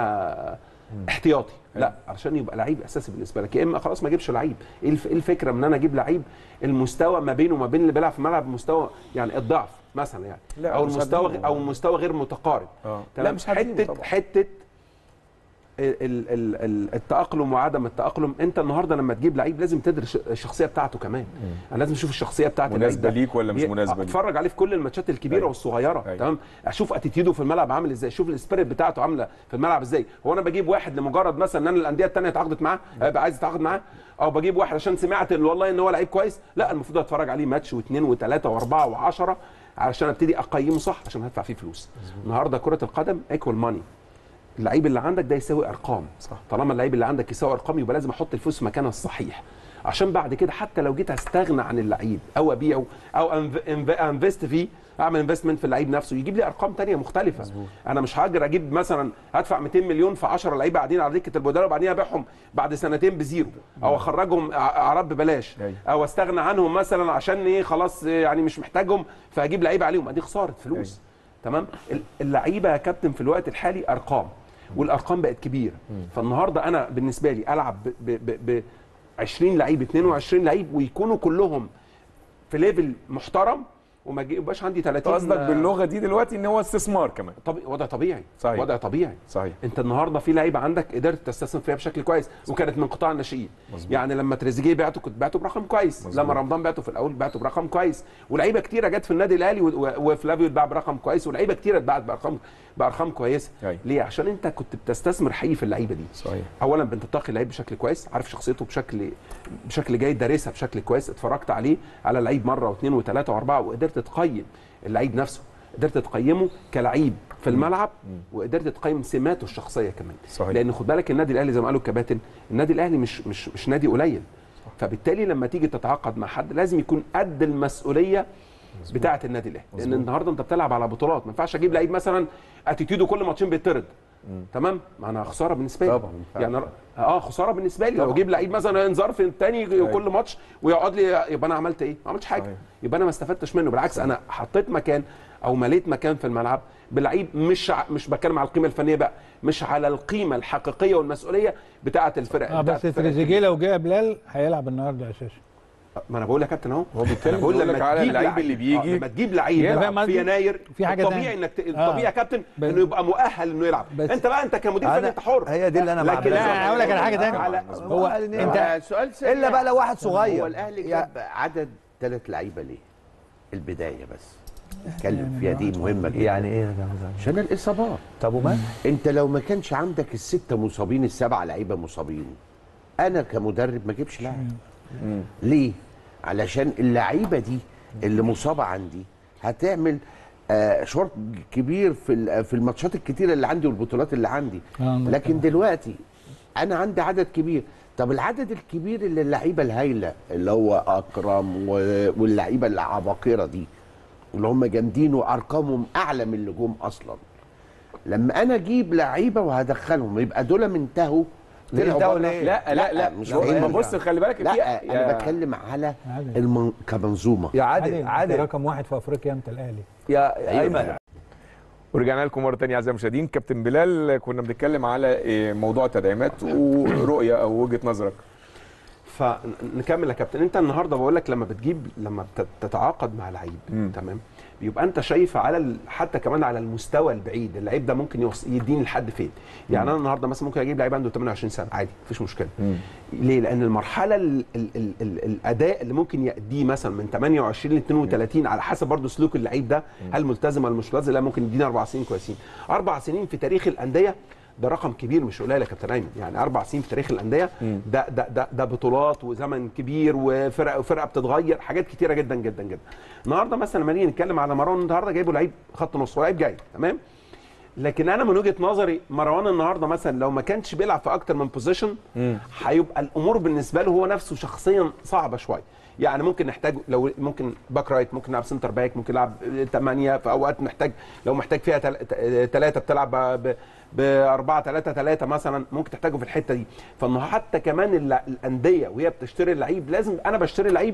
احتياطي لا عشان يبقى لعيب اساسي بالنسبه لك يا اما خلاص ما اجيبش لعيب ايه الف- إيه الفكره من ان انا اجيب لعيب المستوى ما بينه وما بين اللي بيلعب في الملعب مستوى يعني الضعف مثلا يعني لا، او مش المستوى هتجيبه. او المستوى غير متقارب آه. تمام؟ لا، مش هتجيبه حته طبعا. حته ال- ال- ال- ال- التأقلم وعدم التأقلم انت النهارده لما تجيب لعيب لازم تدرس الشخصيه بتاعته كمان انا لازم اشوف الشخصيه بتاعت اللعيب مناسبة ده. ليك ولا مش هي- مناسبة ليك؟ اتفرج عليه في كل الماتشات الكبيره أيوة. والصغيره أيوة. تمام اشوف اتيتيودو في الملعب عامل ازاي اشوف السبيريت بتاعته عامله في الملعب ازاي هو انا بجيب واحد لمجرد مثلا ان انا الانديه الثانيه اتعاقدت معاه ابقى عايز اتعاقد معاه او بجيب واحد عشان سمعت ان والله ان هو لعيب كويس لا المفروض اتفرج عليه ماتش واثنين وثلاثه واربعه وعشرة علشان ابتدي اقيمه صح عشان هدفع فيه فلوس النهارده كره القدم ايكوال ماني اللعيب اللي عندك ده يساوي ارقام صح. طالما اللعيب اللي عندك يساوي ارقام يبقى لازم احط الفلوس في مكانها الصحيح عشان بعد كده حتى لو جيت استغنى عن اللعيب او ابيعه او انفست فيه اعمل انفستمنت في اللعيب نفسه يجيب لي ارقام تانية مختلفه مزبوط. انا مش هاجر اجيب مثلا هدفع 200 مليون في 10 لعيبه قاعدين على دكه البدلاء وبعدين ابيعهم بعد سنتين بزيرو او اخرجهم ع- اعراض ببلاش أيوة. او استغنى عنهم مثلا عشان ايه خلاص يعني مش محتاجهم فاجيب لعيبه عليهم دي خساره فلوس تمام ال- اللعيبه يا كابتن في الوقت الحالي ارقام والارقام بقت كبيره فالنهارده انا بالنسبه لي العب ب, ب, ب, ب 20 لعيب 22 لعيب ويكونوا كلهم في ليفل محترم وما يجي- يبقاش عندي 30 قصدك باللغه دي دلوقتي ان هو استثمار كمان طبيعي وضع طبيعي صحيح. وضع طبيعي صحيح انت النهارده في لعيبه عندك قدرت تستثمر فيها بشكل كويس وكانت من قطاع الناشئين يعني لما تريزيجيه بعته كنت بعته برقم كويس مظبوط. لما رمضان بعته في الاول بعته برقم كويس ولعيبه كتيره جت في النادي الاهلي و- و- وفلافيو اتباع برقم كويس ولعيبه كتيره اتباعت بارقام بارقام كويسه أيوة. ليه عشان انت كنت بتستثمر حقيقي في اللعيبه دي صحيح اولا بتنتقي اللعيب بشكل كويس عارف شخصيته بشكل بشكل جيد دارسها بشكل كويس اتفرجت عليه على لعيب مره واثنين وثلاثه واربعه وقدرت تقيم اللعيب نفسه قدرت تقيمه كلعيب في الملعب وقدرت تقيم سماته الشخصيه كمان صحيح. لان خد بالك النادي الاهلي زي ما قالوا الكباتن النادي الاهلي مش مش مش نادي قليل فبالتالي لما تيجي تتعاقد مع حد لازم يكون قد المسؤوليه بتاعه النادي الاهلي لان النهارده انت بتلعب على بطولات ما ينفعش اجيب لعيب مثلا اتيتيودو كل ماتشين بيطرد تمام ما انا خساره بالنسبه لي طبعاً. يعني اه خساره بالنسبه لي لو اجيب لعيب مثلا انذار في الثاني كل ماتش ويقعد لي يبقى انا عملت ايه؟ ما عملتش حاجه صحيح. يبقى انا ما استفدتش منه بالعكس انا حطيت مكان او مليت مكان في الملعب بلعيب مش ع... مش بتكلم على القيمه الفنيه بقى مش على القيمه الحقيقيه والمسؤوليه بتاعه الفرق اه بتاعة بس الفرق تريزيجيه لو جه بلال هيلعب النهارده اساسي ما انا بقول لك يا كابتن اهو هو بيتكلم أنا بقول بيقول لما لك على تجيب اللعيب لعيب- اللي بيجي آه، لما تجيب لعيب يلعب. يلعب فاهم في قصدي؟ يناير في حاجة الطبيعي تانية. انك ت... آه. الطبيعي يا كابتن بس- انه يبقى مؤهل انه يلعب بس- انت بقى انت كمدير فني أنا- انت حر هي دي اللي أنا مع لكن بالظبط. لا هقول لك على حاجه تانية على- هو انت آه، سؤال سريع. الا بقى لو واحد صغير هو الاهلي يا- جاب عدد ثلاث لعيبه ليه؟ البدايه بس اتكلم فيها دي مهمه جدا يعني ايه يا جماعه عشان الاصابات طب وما انت لو ما كانش عندك السته مصابين السبعه لعيبه مصابين انا كمدرب ما اجيبش لاعب ليه علشان اللعيبه دي اللي مصابه عندي هتعمل آه شوط كبير في ال- في الماتشات الكتيره اللي عندي والبطولات اللي عندي آه، لكن دلوقتي انا عندي عدد كبير طب العدد الكبير اللي اللعيبه الهايله اللي هو اكرم و- واللعيبه العباقره دي اللي هم جامدين وارقامهم اعلى من النجوم اصلا لما انا اجيب لعيبه وهدخلهم يبقى دول منتهوا ليه طلعوا انتهوا بره. ليه؟ لا لا لا مش هو- هينفع. ما بص خلي بالك لا في- انا يا- بتكلم على عادل. المن... كمنظومه يا عادل عادل عادل عادل رقم واحد في افريقيا انت الاهلي يا ايمن ورجعنا لكم مره ثانيه اعزائي المشاهدين كابتن بلال كنا بنتكلم على إيه، موضوع التدعيمات ورؤيه او وجهه نظرك فنكمل يا كابتن انت النهارده بقول لك لما بتجيب لما بت- تتعاقد مع لعيب مم. تمام بيبقى انت شايف على ال... حتى كمان على المستوى البعيد اللعيب ده ممكن يوص... يديني لحد فين يعني انا النهارده مثلا ممكن اجيب لعيب عنده 28 سنه عادي مفيش مشكله ليه لان المرحله ال... ال... ال... ال... الاداء اللي ممكن يأديه مثلا من 28 ل 32 على حسب برضه سلوك اللعيب ده هل ملتزم ولا مش ملتزم لا ممكن يدينا اربع سنين كويسين اربع سنين في تاريخ الانديه ده رقم كبير مش قليل يا كابتن ايمن يعني اربع سنين في تاريخ الانديه ده ده ده, ده بطولات وزمن كبير وفرق وفرقه بتتغير حاجات كتيره جدا جدا جدا النهارده مثلا لما نيجي نتكلم على مروان النهارده جايبه لعيب خط نص هو لعيب جاي تمام لكن انا من وجهه نظري مروان النهارده مثلا لو ما كانش بيلعب في اكتر من بوزيشن هيبقى الامور بالنسبه له هو نفسه شخصيا صعبه شويه يعني ممكن نحتاج لو ممكن باك رايت ممكن نلعب سنتر باك ممكن نلعب 8 في اوقات محتاج لو محتاج فيها ثلاثه بتلعب ب- ب 4 3 3 مثلا ممكن تحتاجه في الحته دي فانه حتى كمان الل- الانديه وهي بتشتري اللعيب لازم انا بشتري لعيب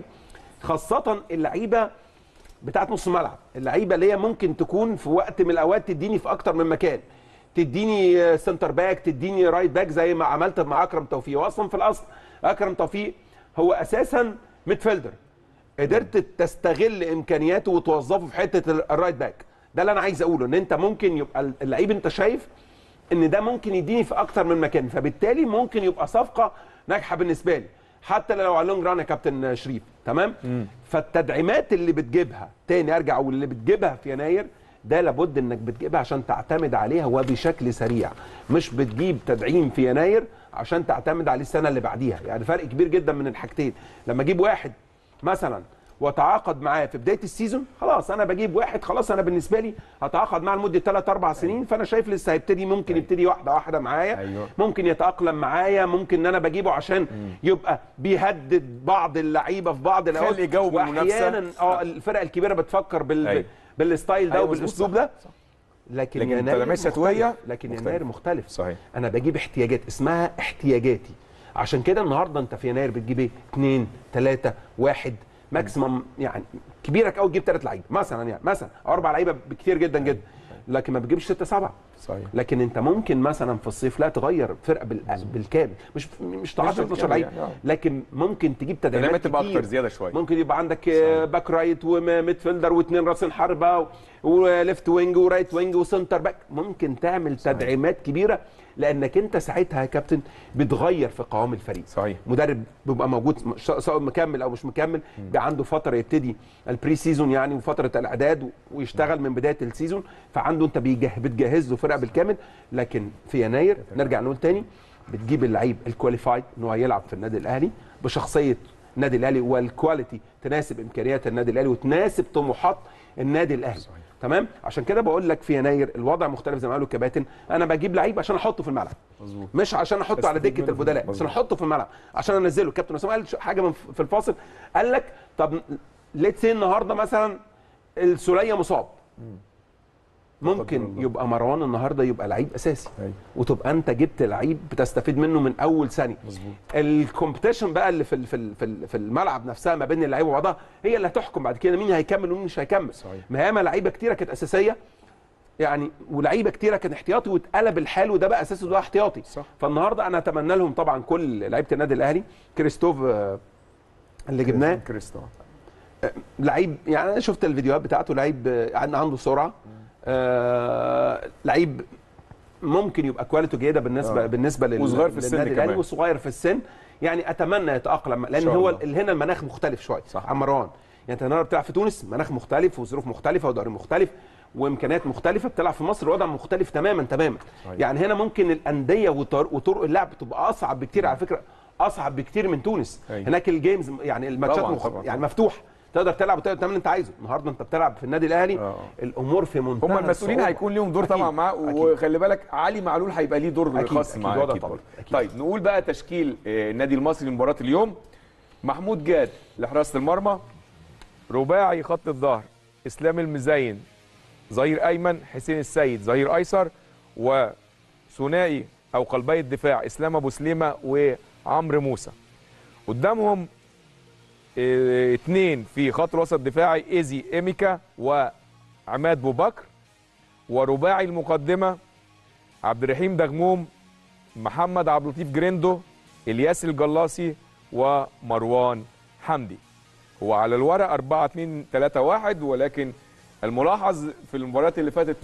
خاصه اللعيبه بتاعت نص الملعب اللعيبه اللي هي ممكن تكون في وقت من الاوقات تديني في اكتر من مكان تديني آه، سنتر باك تديني رايت باك زي ما عملت مع اكرم توفيق واصلا في الاصل اكرم توفيق هو اساسا ميدفيلدر قدرت تستغل امكانياته وتوظفه في حته ال- الرايت باك ده اللي انا عايز اقوله ان انت ممكن يبقى اللعيب انت شايف ان ده ممكن يديني في اكتر من مكان فبالتالي ممكن يبقى صفقه ناجحه بالنسبه لي حتى لو على اللونج ران يا كابتن شريف تمام فالتدعيمات اللي بتجيبها تاني ارجع واللي بتجيبها في يناير ده لابد انك بتجيبها عشان تعتمد عليها وبشكل سريع مش بتجيب تدعيم في يناير عشان تعتمد عليه السنه اللي بعديها يعني فرق كبير جدا من الحاجتين لما اجيب واحد مثلا واتعاقد معاه في بدايه السيزون خلاص انا بجيب واحد خلاص انا بالنسبه لي هتعاقد معاه لمده 3 4 سنين فانا شايف لسه هيبتدي ممكن يبتدي واحده واحده معايا أيوه. ممكن يتاقلم معايا ممكن ان انا بجيبه عشان يبقى بيهدد بعض اللعيبه في بعض الاوقات خلي جو بالمنافسة. واحيانا اه الفرق الكبيره بتفكر بال أيوه. بالستايل ده أيوه، مظبوط، وبالاسلوب صح، ده لكن, لكن يناير التدعيمات الشتوية مختلف. لكن مختلف. يناير مختلف صحيح. انا بجيب احتياجات اسمها احتياجاتي عشان كده النهارده انت في يناير بتجيب ايه؟ اثنين ثلاثه واحد ماكسيمم يعني كبيرك قوي تجيب ثلاث لعيبه مثلا يعني مثلا أو اربع لعيبه بكتير جدا جدا لكن ما بتجيبش سته سبعه صحيح لكن انت ممكن مثلا في الصيف لا تغير فرقه بال- بالكامل مش مش 10 12 بالكامل لعيب يعني، آه. لكن ممكن تجيب تدعيمات تدعيمات تبقى كتير. اكتر زياده شويه ممكن يبقى عندك آه، باك رايت وميد فيلدر واثنين راس حربه و- وليفت وينج ورايت وينج وسنتر باك ممكن تعمل تدعيمات كبيره لانك انت ساعتها يا كابتن بتغير في قوام الفريق صحيح مدرب بيبقى موجود ش- سواء مكمل او مش مكمل بيبقى عنده فتره يبتدي البري سيزون يعني وفتره الاعداد و- ويشتغل من بدايه السيزون فعنده انت بيجه- بتجهز له فرقه بالكامل لكن في يناير نرجع نقول تاني بتجيب اللعيب الكواليفايد ان هو يلعب في النادي الاهلي بشخصيه النادي الاهلي والكواليتي تناسب امكانيات النادي الاهلي وتناسب طموحات النادي الاهلي تمام عشان كده بقول لك في يناير الوضع مختلف زي ما قالوا الكباتن انا بجيب لعيب عشان احطه في الملعب مظبوط مش عشان احطه على استفيد دكه منه. البدلاء مظبوط. عشان احطه في الملعب عشان انزله الكابتن اسامه قال ش- حاجه من ف- في الفاصل قال لك طب ليتس سي النهارده مثلا السوليه مصاب ممكن يبقى مروان النهارده يبقى لعيب اساسي أيوة. وتبقى انت جبت لعيب بتستفيد منه من اول ثانيه مظبوط الكومبيتيشن بقى اللي في ال- في ال- في ال- في الملعب نفسها ما بين اللعيبه وبعضها هي اللي هتحكم بعد كده مين هيكمل ومين مش هيكمل صحيح. ما ياما لعيبه كتيره كانت اساسيه يعني ولعيبه كتيره كان احتياطي واتقلب الحال وده بقى اساسي وده احتياطي صح. فالنهارده انا اتمنى لهم طبعا كل لعيبه النادي الاهلي كريستوف آه، اللي جبناه كريستو لعيب يعني انا شفت الفيديوهات بتاعته لعيب آه، عنده عنده سرعه آه لعيب ممكن يبقى كواليتي جيده بالنسبه آه. آه. بالنسبه لل وصغير في السن للنادي الأهلي كمان. وصغير في السن يعني اتمنى يتاقلم لان شاء هو الله. ال- هنا المناخ مختلف شويه صح. عن مروان يعني انت النهارده بتلعب في تونس مناخ مختلف وظروف مختلفه ودوري مختلف وامكانيات مختلفه بتلعب في مصر وضع مختلف تماما تماما صحيح. يعني هنا ممكن الانديه وطر- وطرق اللعب تبقى اصعب بكتير على فكره اصعب بكتير من تونس أيوة. هناك الجيمز يعني الماتشات طبعاً، مخ... طبعاً، يعني طبعاً. مفتوح تقدر تلعب وتقدر تعمل اللي انت عايزه النهارده انت بتلعب في النادي الاهلي آه. الامور في منتهى هم المسؤولين الصعوبة. هيكون ليهم دور أكيد. طبعا معاه أكيد. وخلي بالك علي معلول هيبقى ليه دور أكيد، خاص أكيد، معاه وضع أكيد طبعاً، برضه. أكيد. طيب نقول بقى تشكيل آه، النادي المصري لمباراه اليوم محمود جاد لحراسه المرمى رباعي خط الظهر اسلام المزين ظهير ايمن حسين السيد ظهير ايسر وثنائي او قلبي الدفاع اسلام ابو سليمه وعمرو موسى قدامهم آه، اتنين في خط الوسط الدفاعي ايزي ايميكا وعماد بو بكر ورباعي المقدمه عبد الرحيم دغموم محمد عبد اللطيف جريندو الياس الجلاصي ومروان حمدي هو على الورق 4 2 3 1 ولكن الملاحظ في المباريات اللي فاتت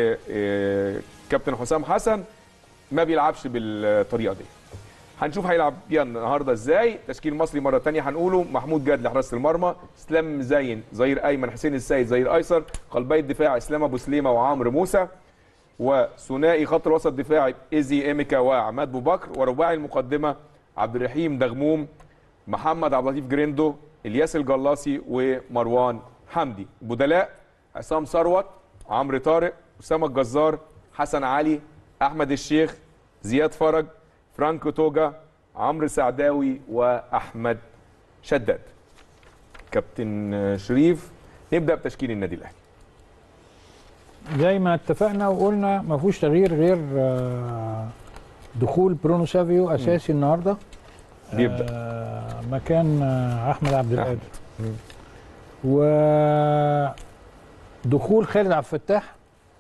لكابتن حسام حسن ما بيلعبش بالطريقه دي هنشوف هيلعب بيها النهارده ازاي تشكيل مصري مره تانية هنقوله محمود جاد لحراسه المرمى اسلام مزين ظهير ايمن حسين السيد ظهير ايسر قلبي الدفاع اسلام ابو سليمه وعمرو موسى وثنائي خط الوسط الدفاعي ايزي ايميكا وعماد بو بكر ورباعي المقدمه عبد الرحيم دغموم محمد عبد اللطيف جريندو الياس الجلاصي ومروان حمدي بدلاء عصام ثروت عمرو طارق اسامه الجزار حسن علي احمد الشيخ زياد فرج فرانكو توجا عمرو سعداوي واحمد شداد كابتن شريف نبدا بتشكيل النادي الاهلي زي ما اتفقنا وقلنا ما فيهوش تغيير غير آه، دخول برونو سافيو اساسي النهارده بيبدا آه، مكان آه، احمد عبد القادر مم. ودخول خالد عبد الفتاح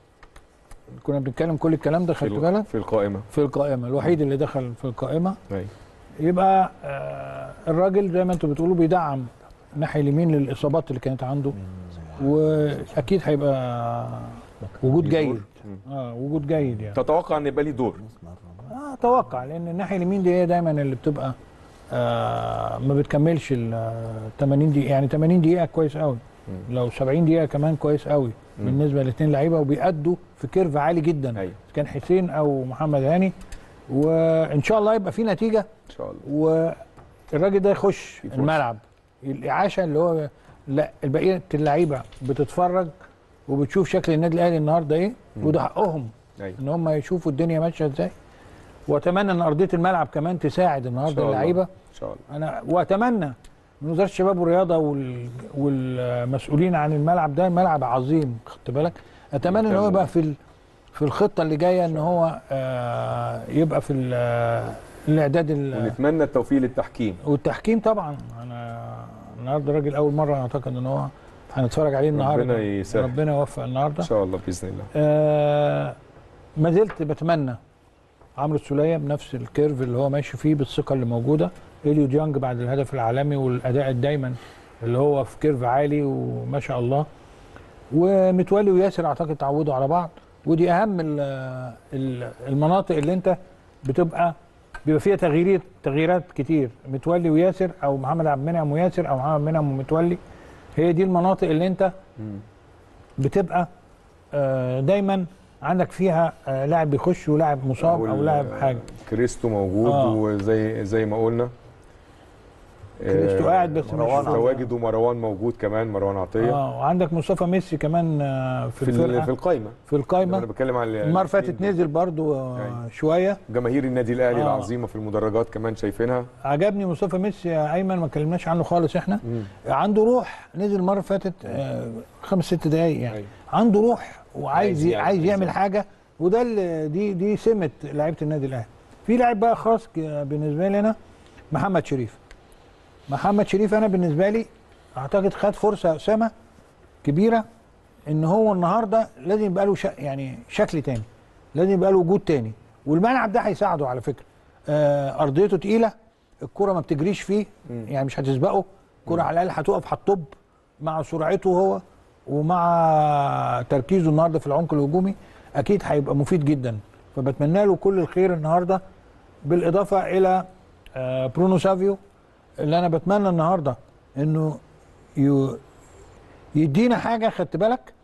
كنا بنتكلم كل الكلام ده في خدت ال- بالك في القائمه في القائمه الوحيد اللي دخل في القائمه أيوة. يبقى آه، الراجل زي ما انتوا بتقولوا بيدعم الناحيه اليمين للاصابات اللي كانت عنده واكيد هيبقى وجود جيد اه وجود جيد يعني تتوقع ان يبقى ليه دور آه، اتوقع لان الناحيه اليمين دي هي دايما اللي بتبقى آه ما بتكملش ال 80 دقيقه يعني 80 دقيقه كويس قوي لو 70 دقيقه كمان كويس قوي بالنسبه لاثنين لعيبه وبيأدوا في كيرف عالي جدا أيوة. كان حسين او محمد هاني وان شاء الله يبقى في نتيجه ان شاء الله والراجل ده يخش فرصة. الملعب الاعاشه اللي هو لا البقيه اللعيبه بتتفرج وبتشوف شكل النادي الاهلي النهارده ايه وده حقهم أيوة. ان هم يشوفوا الدنيا ماشيه ازاي واتمنى ان ارضيه الملعب كمان تساعد إن النهارده شاء الله. اللعيبه ان شاء الله انا واتمنى من وزاره الشباب والرياضه وال... والمسؤولين عن الملعب ده ملعب عظيم خدت بالك اتمنى ان هو يهتموا. يبقى في ال... في الخطه اللي جايه ان هو آه يبقى في ال... آه، الاعداد ال... ونتمنى التوفيق للتحكيم والتحكيم طبعا انا النهارده راجل اول مره اعتقد ان هو هنتفرج عليه النهارده ربنا يسهل. ربنا يوفق النهارده ان شاء الله باذن الله آه ما زلت بتمنى عمرو السوليه بنفس الكيرف اللي هو ماشي فيه بالثقه اللي موجوده اليو ديانج بعد الهدف العالمي والاداء الدايما اللي هو في كيرف عالي وما شاء الله ومتولي وياسر اعتقد تعودوا على بعض ودي اهم ال- ال- المناطق اللي انت بتبقى بيبقى فيها تغييرات تغييرات كتير متولي وياسر او محمد عبد المنعم وياسر او محمد منعم ومتولي هي دي المناطق اللي انت بتبقى آه، دايما عندك فيها آه، لاعب بيخش ولاعب مصاب او وال- لاعب حاجه كريستو موجود آه. وزي زي ما قلنا كريستو آه، قاعد بس مش مروان متواجد ومروان موجود كمان مروان عطيه اه وعندك مصطفى ميسي كمان آه، في في ال- الفرقه في القايمه في انا القايمه بتكلم على المره اللي فاتت نزل برضو آه، أيوة. شويه جماهير النادي الاهلي آه. العظيمه في المدرجات كمان شايفينها عجبني مصطفى ميسي يا ايمن ما اتكلمناش عنه خالص احنا عنده روح نزل المره اللي فاتت آه، خمس ست دقايق يعني أيوة. عنده روح وعايز عايز ي- يعمل- عايز عايز يعمل يعمل. حاجه وده اللي- دي دي سمه لعيبه النادي الاهلي في لاعب بقى خاص ك- بالنسبه لي انا محمد شريف محمد شريف انا بالنسبه لي اعتقد خد فرصه يا اسامه كبيره ان هو النهارده لازم يبقى له شك يعني شكل تاني لازم يبقى له وجود تاني والملعب ده هيساعده على فكره آه ارضيته تقيله الكره ما بتجريش فيه يعني مش هتسبقه الكره على الاقل هتقف هتطب مع سرعته هو ومع تركيزه النهارده في العمق الهجومي اكيد هيبقى مفيد جدا فبتمنى له كل الخير النهارده بالاضافه الى آه برونو سافيو اللي انا بتمنى النهارده انه يو- يدينا حاجه خدت بالك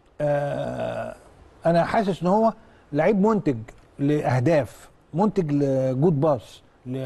آه انا حاسس ان هو لعيب منتج لاهداف منتج لجود باص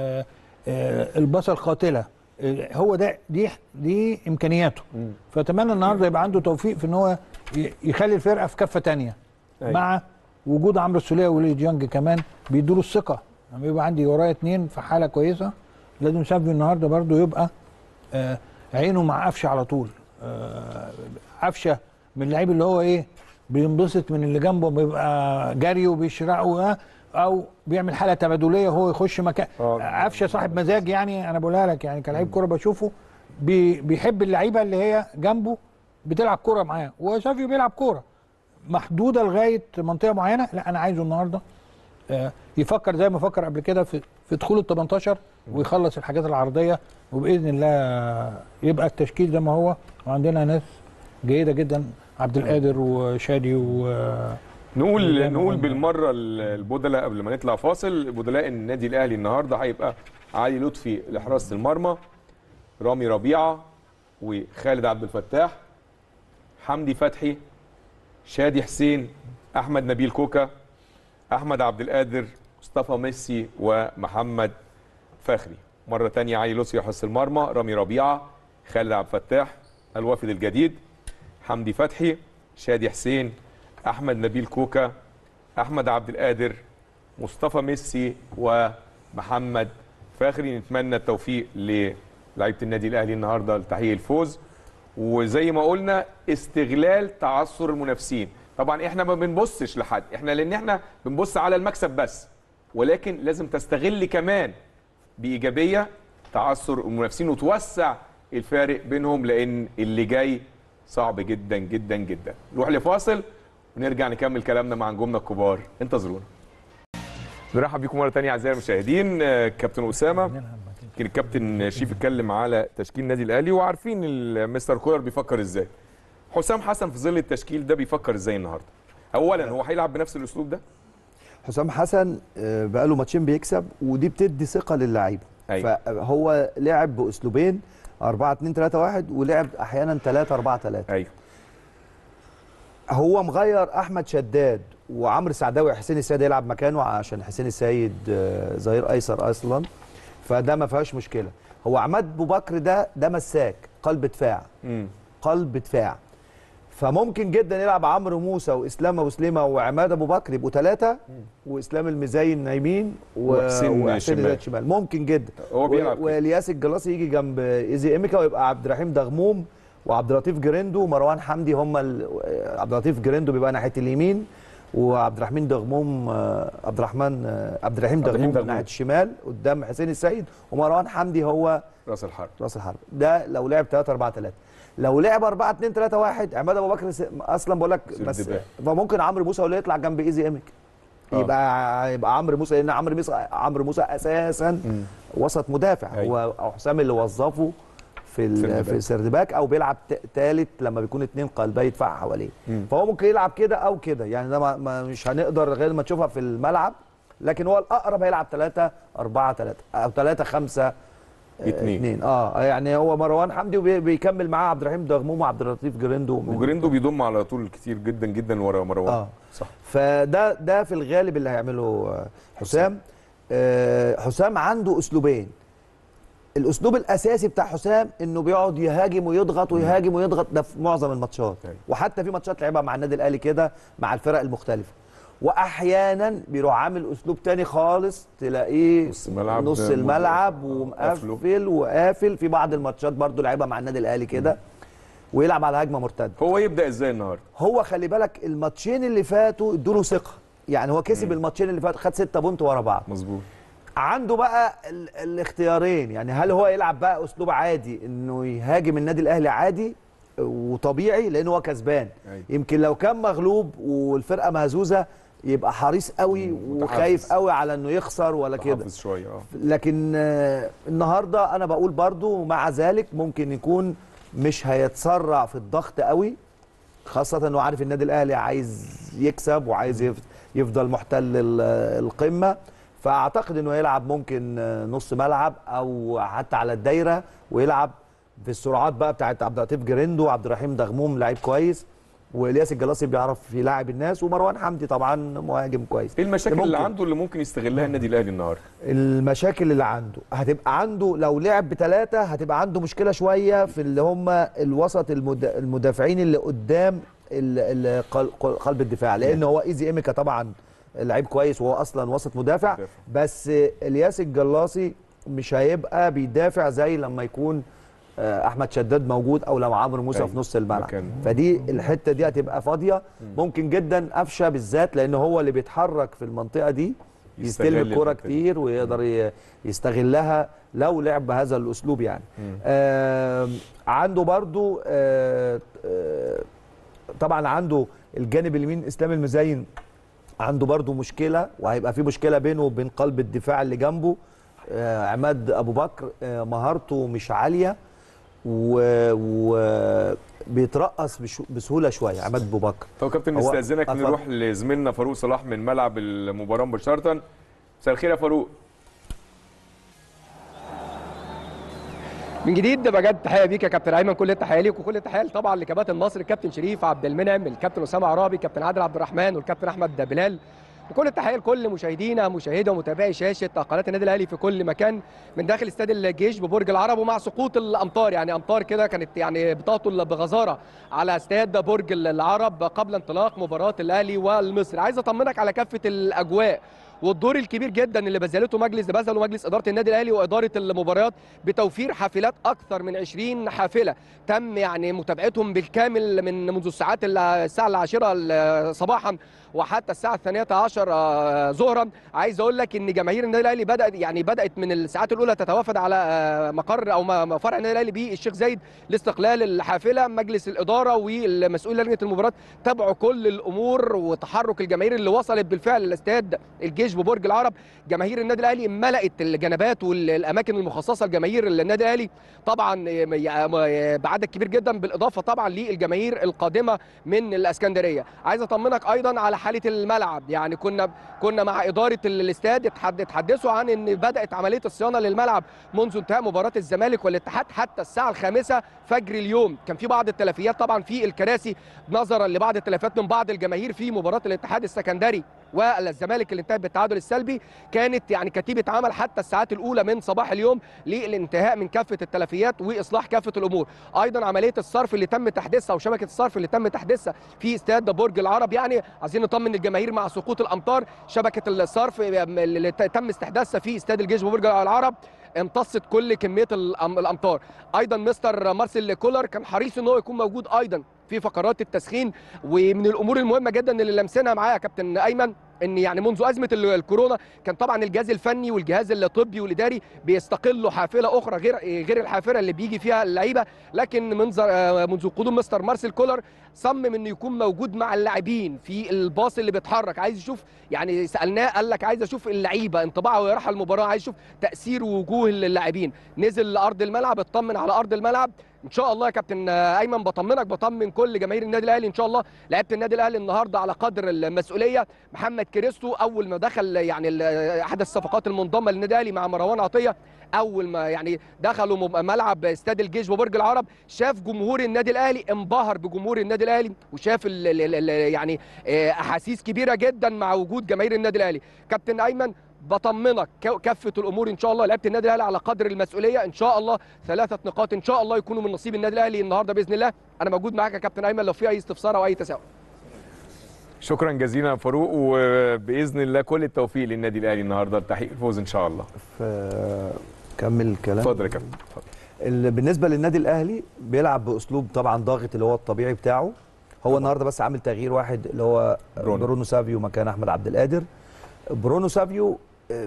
للباصه القاتله آه، هو ده دي دي امكانياته فاتمنى النهارده يبقى عنده توفيق في ان هو ي- يخلي الفرقه في كفه تانية أيوة. مع وجود عمرو السوليه ولي ديانج كمان بيدوا له الثقه لما يبقى عندي ورايا اتنين في حاله كويسه لازم سافيو النهارده برضو يبقى آه عينه مع قفشه على طول آه قفشه من اللعيب اللي هو ايه بينبسط من اللي جنبه بيبقى جري وبيشرقه آه، او بيعمل حاله تبادليه وهو يخش مكان آه. قفشه صاحب مزاج يعني انا بقولها لك يعني كلاعب كوره بشوفه بي بيحب اللعيبه اللي هي جنبه بتلعب كوره معاه وسافيو بيلعب كوره محدوده لغايه منطقه معينه لا انا عايزه النهارده آه، يفكر زي ما فكر قبل كده في في دخول ال 18 ويخلص الحاجات العرضيه وباذن الله يبقى التشكيل زي ما هو وعندنا ناس جيده جدا عبد القادر وشادي و زي نقول ما نقول قلنا. بالمره ال- البدلاء قبل ما نطلع فاصل بدلاء النادي الاهلي النهارده هيبقى علي لطفي لحراسه المرمى رامي ربيعه وخالد عبد الفتاح حمدي فتحي شادي حسين احمد نبيل كوكا احمد عبد القادر مصطفى ميسي ومحمد فخري مره تانية علي لطفي حراسه المرمى رامي ربيعه خالد عبد الفتاح الوافد الجديد حمدي فتحي شادي حسين احمد نبيل كوكا احمد عبد القادر مصطفى ميسي ومحمد فاخري نتمنى التوفيق للاعيبه النادي الاهلي النهارده لتحقيق الفوز وزي ما قلنا استغلال تعثر المنافسين طبعا احنا ما بنبصش لحد احنا لان احنا بنبص على المكسب بس ولكن لازم تستغل كمان بايجابيه تعثر المنافسين وتوسع الفارق بينهم لان اللي جاي صعب جدا جدا جدا نروح لفاصل ونرجع نكمل كلامنا مع نجومنا الكبار انتظرونا نرحب بكم مره ثانيه اعزائي المشاهدين آه، كابتن اسامه يمكن الكابتن شيف اتكلم على تشكيل النادي الاهلي وعارفين ال- مستر كولر بيفكر ازاي حسام حسن في ظل التشكيل ده بيفكر ازاي النهارده اولا هو هيلعب بنفس الاسلوب ده حسام حسن آه، بقاله ماتشين بيكسب ودي بتدي ثقه للعيبه أيوة. فهو لعب باسلوبين 4 2 3 1 ولعب احيانا 3 4 3 ايوه هو مغير احمد شداد وعمرو سعداوي حسين السيد يلعب مكانه عشان حسين السيد آه، ظهير ايسر اصلا فده ما فيهاش مشكله هو عماد ابو بكر ده ده مساك قلب دفاع امم قلب دفاع فممكن جدا يلعب عمرو موسى واسلام ابو سليمه وعماد ابو بكر يبقوا ثلاثه واسلام المزين نايمين و- وحسين وحسين شمال. الزيات شمال ممكن جدا هو بيلعب كده. والياس الجلاصي يجي جنب ايزي اميكا ويبقى عبد الرحيم دغموم وعبد اللطيف جريندو ومروان حمدي هم ال... عبد اللطيف جريندو بيبقى ناحيه اليمين وعبد الرحمن دغموم آه، عبد الرحمن آه، عبد الرحيم الرحيم دغموم دغموم. ناحيه الشمال قدام حسين السيد ومروان حمدي هو راس الحرب راس الحرب ده لو لعب 3 4 3 لو لعب 4 2 3 1 عماد ابو بكر س- اصلا بقول لك سير بس دفاع. فممكن عمرو موسى هو اللي يطلع جنب ايزي امك آه. يبقى يبقى عمرو موسى لان عمرو موسى عمرو موسى اساسا وسط مدافع أيوة. هو او حسام اللي وظفه في ال- سردباك. في السردباك او بيلعب ثالث لما بيكون اتنين قلبي دفاع حواليه مم. فهو ممكن يلعب كده او كده يعني ده ما ما مش هنقدر غير ما تشوفها في الملعب لكن هو الاقرب هيلعب 3 4 3 او 3 5 اتنين. اثنين اه يعني هو مروان حمدي وبيكمل معاه عبد الرحيم دغموم وعبد اللطيف جريندو من- وجريندو بيضم على طول كتير جدا جدا ورا مروان اه صح فده ده في الغالب اللي هيعمله آه، حسام آه، حسام عنده اسلوبين الاسلوب الاساسي بتاع حسام انه بيقعد يهاجم ويضغط ويهاجم ويضغط ده في معظم الماتشات أيوة. وحتى في ماتشات لعبها مع النادي الاهلي كده مع الفرق المختلفه واحيانا بيروح عامل اسلوب تاني خالص تلاقيه نص ملعب نص ده الملعب قافله. ومقفل وقافل في بعض الماتشات برضو لعبها مع النادي الاهلي كده ويلعب على هجمه مرتده هو يبدا ازاي النهارده هو خلي بالك الماتشين اللي فاتوا ادوا ثقه يعني هو كسب الماتشين اللي فاتوا خد 6 بونت ورا بعض مظبوط عنده بقى ال الاختيارين يعني هل هو يلعب بقى اسلوب عادي انه يهاجم النادي الاهلي عادي وطبيعي لان هو كسبان أيوة. يمكن لو كان مغلوب والفرقه مهزوزه يبقى حريص قوي متحفز. وخايف قوي على انه يخسر ولا كده حافظ شويه اه لكن آه، النهارده انا بقول برضو مع ذلك ممكن يكون مش هيتسرع في الضغط قوي خاصة انه عارف النادي الاهلي عايز يكسب وعايز يف- يفضل محتل ال- القمة فاعتقد انه يلعب ممكن آه، نص ملعب او حتى على الدايرة ويلعب في السرعات بقى بتاعت عبد اللطيف جريندو وعبد الرحيم دغموم لعيب كويس والياس الجلاصي بيعرف يلاعب الناس ومروان حمدي طبعا مهاجم كويس ايه المشاكل اللي ممكن. عنده اللي ممكن يستغلها النادي الاهلي النهارده المشاكل اللي عنده هتبقى عنده لو لعب بثلاثة هتبقى عنده مشكلة شوية في اللي هم الوسط المد... المدافعين اللي قدام ال... ال... قل- قل- قلب الدفاع لأن هو إيزي إيميكا طبعا لعيب كويس وهو أصلا وسط مدافع مدافع. بس الياس الجلاصي مش هيبقى بيدافع زي لما يكون آه، احمد شداد موجود او لو عمرو موسى أيوة. في نص الملعب مكان. فدي الحته دي هتبقى فاضيه ممكن جدا قفشه بالذات لان هو اللي بيتحرك في المنطقه دي يستغل يستلم الكرة الحتة دي. كتير ويقدر ي- يستغلها لو لعب بهذا الاسلوب يعني آم، عنده برضو آه، آه، طبعا عنده الجانب اليمين اسلام المزين عنده برضو مشكله وهيبقى في مشكله بينه وبين قلب الدفاع اللي جنبه آه، عماد ابو بكر آه، مهارته مش عاليه وبيترقص بسهوله شويه عماد ابو بكر طب كابتن هو- نستاذنك اتفضل. نروح لزميلنا فاروق صلاح من ملعب المباراه مباشره مساء الخير يا فاروق من جديد بجد تحيه بيك يا كابتن ايمن كل التحيه ليك وكل التحيه طبعا لكباتن مصر الكابتن شريف عبد المنعم الكابتن اسامه عرابي الكابتن عادل عبد الرحمن والكابتن احمد بلال وكل التحيه لكل مشاهدينا مشاهدة ومتابعي شاشه قناه النادي الاهلي في كل مكان من داخل استاد الجيش ببرج العرب ومع سقوط الامطار يعني امطار كده كانت يعني بتهطل بغزاره على استاد برج العرب قبل انطلاق مباراه الاهلي والمصري عايز اطمنك على كافه الاجواء والدور الكبير جدا اللي بذلته مجلس بذله مجلس اداره النادي الاهلي واداره المباريات بتوفير حافلات اكثر من 20 حافله تم يعني متابعتهم بالكامل من منذ الساعات الساعه العاشره صباحا وحتى الساعه الثانيه عشر آه، ظهرا عايز اقول لك ان جماهير النادي الاهلي بدات يعني بدات من الساعات الاولى تتوافد على آه، مقر او م- فرع النادي الاهلي بالشيخ زايد لاستقلال الحافله مجلس الاداره والمسؤول لجنه المباراه تابعوا كل الامور وتحرك الجماهير اللي وصلت بالفعل لاستاد الجيش ببرج العرب جماهير النادي الاهلي ملأت الجنبات والاماكن المخصصه لجماهير النادي الاهلي طبعا آه، بعدد كبير جدا بالاضافه طبعا للجماهير القادمه من الاسكندريه عايز اطمنك ايضا على حاله الملعب يعني كنا كنا مع اداره الاستاد اتحد- اتحدثوا عن ان بدات عمليه الصيانه للملعب منذ انتهاء مباراه الزمالك والاتحاد حتى الساعه الخامسه فجر اليوم كان في بعض التلفيات طبعا في الكراسي نظرا لبعض التلفات من بعض الجماهير في مباراه الاتحاد السكندري والزمالك اللي انتهت بالتعادل السلبي كانت يعني كتيبه عمل حتى الساعات الاولى من صباح اليوم للانتهاء من كافه التلفيات واصلاح كافه الامور ايضا عمليه الصرف اللي تم تحديثها وشبكه الصرف اللي تم تحديثها في استاد برج العرب يعني عايزين نطمن الجماهير مع سقوط الامطار شبكه الصرف اللي تم استحداثها في استاد الجيش ببرج العرب امتصت كل كميه الأم- الامطار ايضا مستر مارسيل كولر كان حريص ان هو يكون موجود ايضا في فقرات التسخين ومن الامور المهمه جدا اللي لمسناها معايا يا كابتن ايمن ان يعني منذ ازمه ال- الكورونا كان طبعا الجهاز الفني والجهاز الطبي والاداري بيستقلوا حافله اخرى غير غير الحافله اللي بيجي فيها اللعيبه لكن منذ آه، منذ قدوم مستر مارسيل كولر صمم انه يكون موجود مع اللاعبين في الباص اللي بيتحرك عايز يشوف يعني سالناه قال لك عايز اشوف اللعيبه انطباعه وهي رايحه المباراه عايز اشوف تاثير وجوه اللاعبين نزل لارض الملعب اطمن على ارض الملعب ان شاء الله يا كابتن ايمن بطمنك بطمن كل جماهير النادي الاهلي ان شاء الله لعيبه النادي الاهلي النهارده على قدر المسؤوليه محمد كريستو اول ما دخل يعني ال- احد الصفقات المنضمه للنادي الاهلي مع مروان عطيه اول ما يعني دخلوا مب- ملعب استاد الجيش ببرج العرب شاف جمهور النادي الاهلي انبهر بجمهور النادي الاهلي وشاف ال ال ال يعني آه، احاسيس كبيره جدا مع وجود جماهير النادي الاهلي كابتن ايمن بطمنك ك- كافه الامور ان شاء الله لعيبه النادي الاهلي على قدر المسؤوليه ان شاء الله ثلاثه نقاط ان شاء الله يكونوا من نصيب النادي الاهلي النهارده باذن الله انا موجود معاك يا كابتن ايمن لو في اي استفسار او اي تساؤل شكرا جزيلا يا فاروق وباذن الله كل التوفيق للنادي الاهلي النهارده لتحقيق الفوز ان شاء الله ف- كمل الكلام اتفضل يا كابتن اتفضل. ال- بالنسبه للنادي الاهلي بيلعب باسلوب طبعا ضاغط اللي هو الطبيعي بتاعه هو النهارده بس عامل تغيير واحد اللي هو برونو. برونو, برونو سافيو مكان احمد عبد القادر برونو سافيو آه،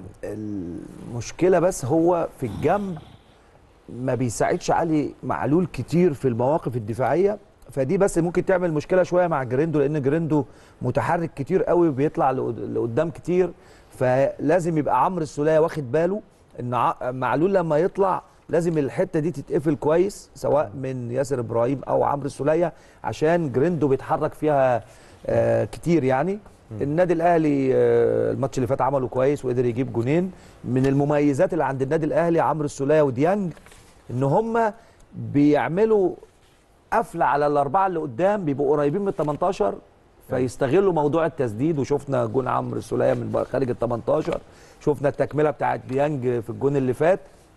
المشكله بس هو في الجنب ما بيساعدش علي معلول كتير في المواقف الدفاعيه فدي بس ممكن تعمل مشكله شويه مع جريندو لان جريندو متحرك كتير قوي وبيطلع لقد- لقدام كتير فلازم يبقى عمرو السوليه واخد باله ان ع- معلول لما يطلع لازم الحته دي تتقفل كويس سواء من ياسر ابراهيم او عمرو السوليه عشان جريندو بيتحرك فيها آه كتير يعني النادي الاهلي آه، الماتش اللي فات عمله كويس وقدر يجيب جونين من المميزات اللي عند النادي الاهلي عمرو السوليه وديانج ان هم بيعملوا قفله على الاربعه اللي قدام بيبقوا قريبين من ال 18 فيستغلوا موضوع التسديد وشفنا جون عمرو السوليه من بقى خارج ال 18 شفنا التكمله بتاعت ديانج في الجون اللي فات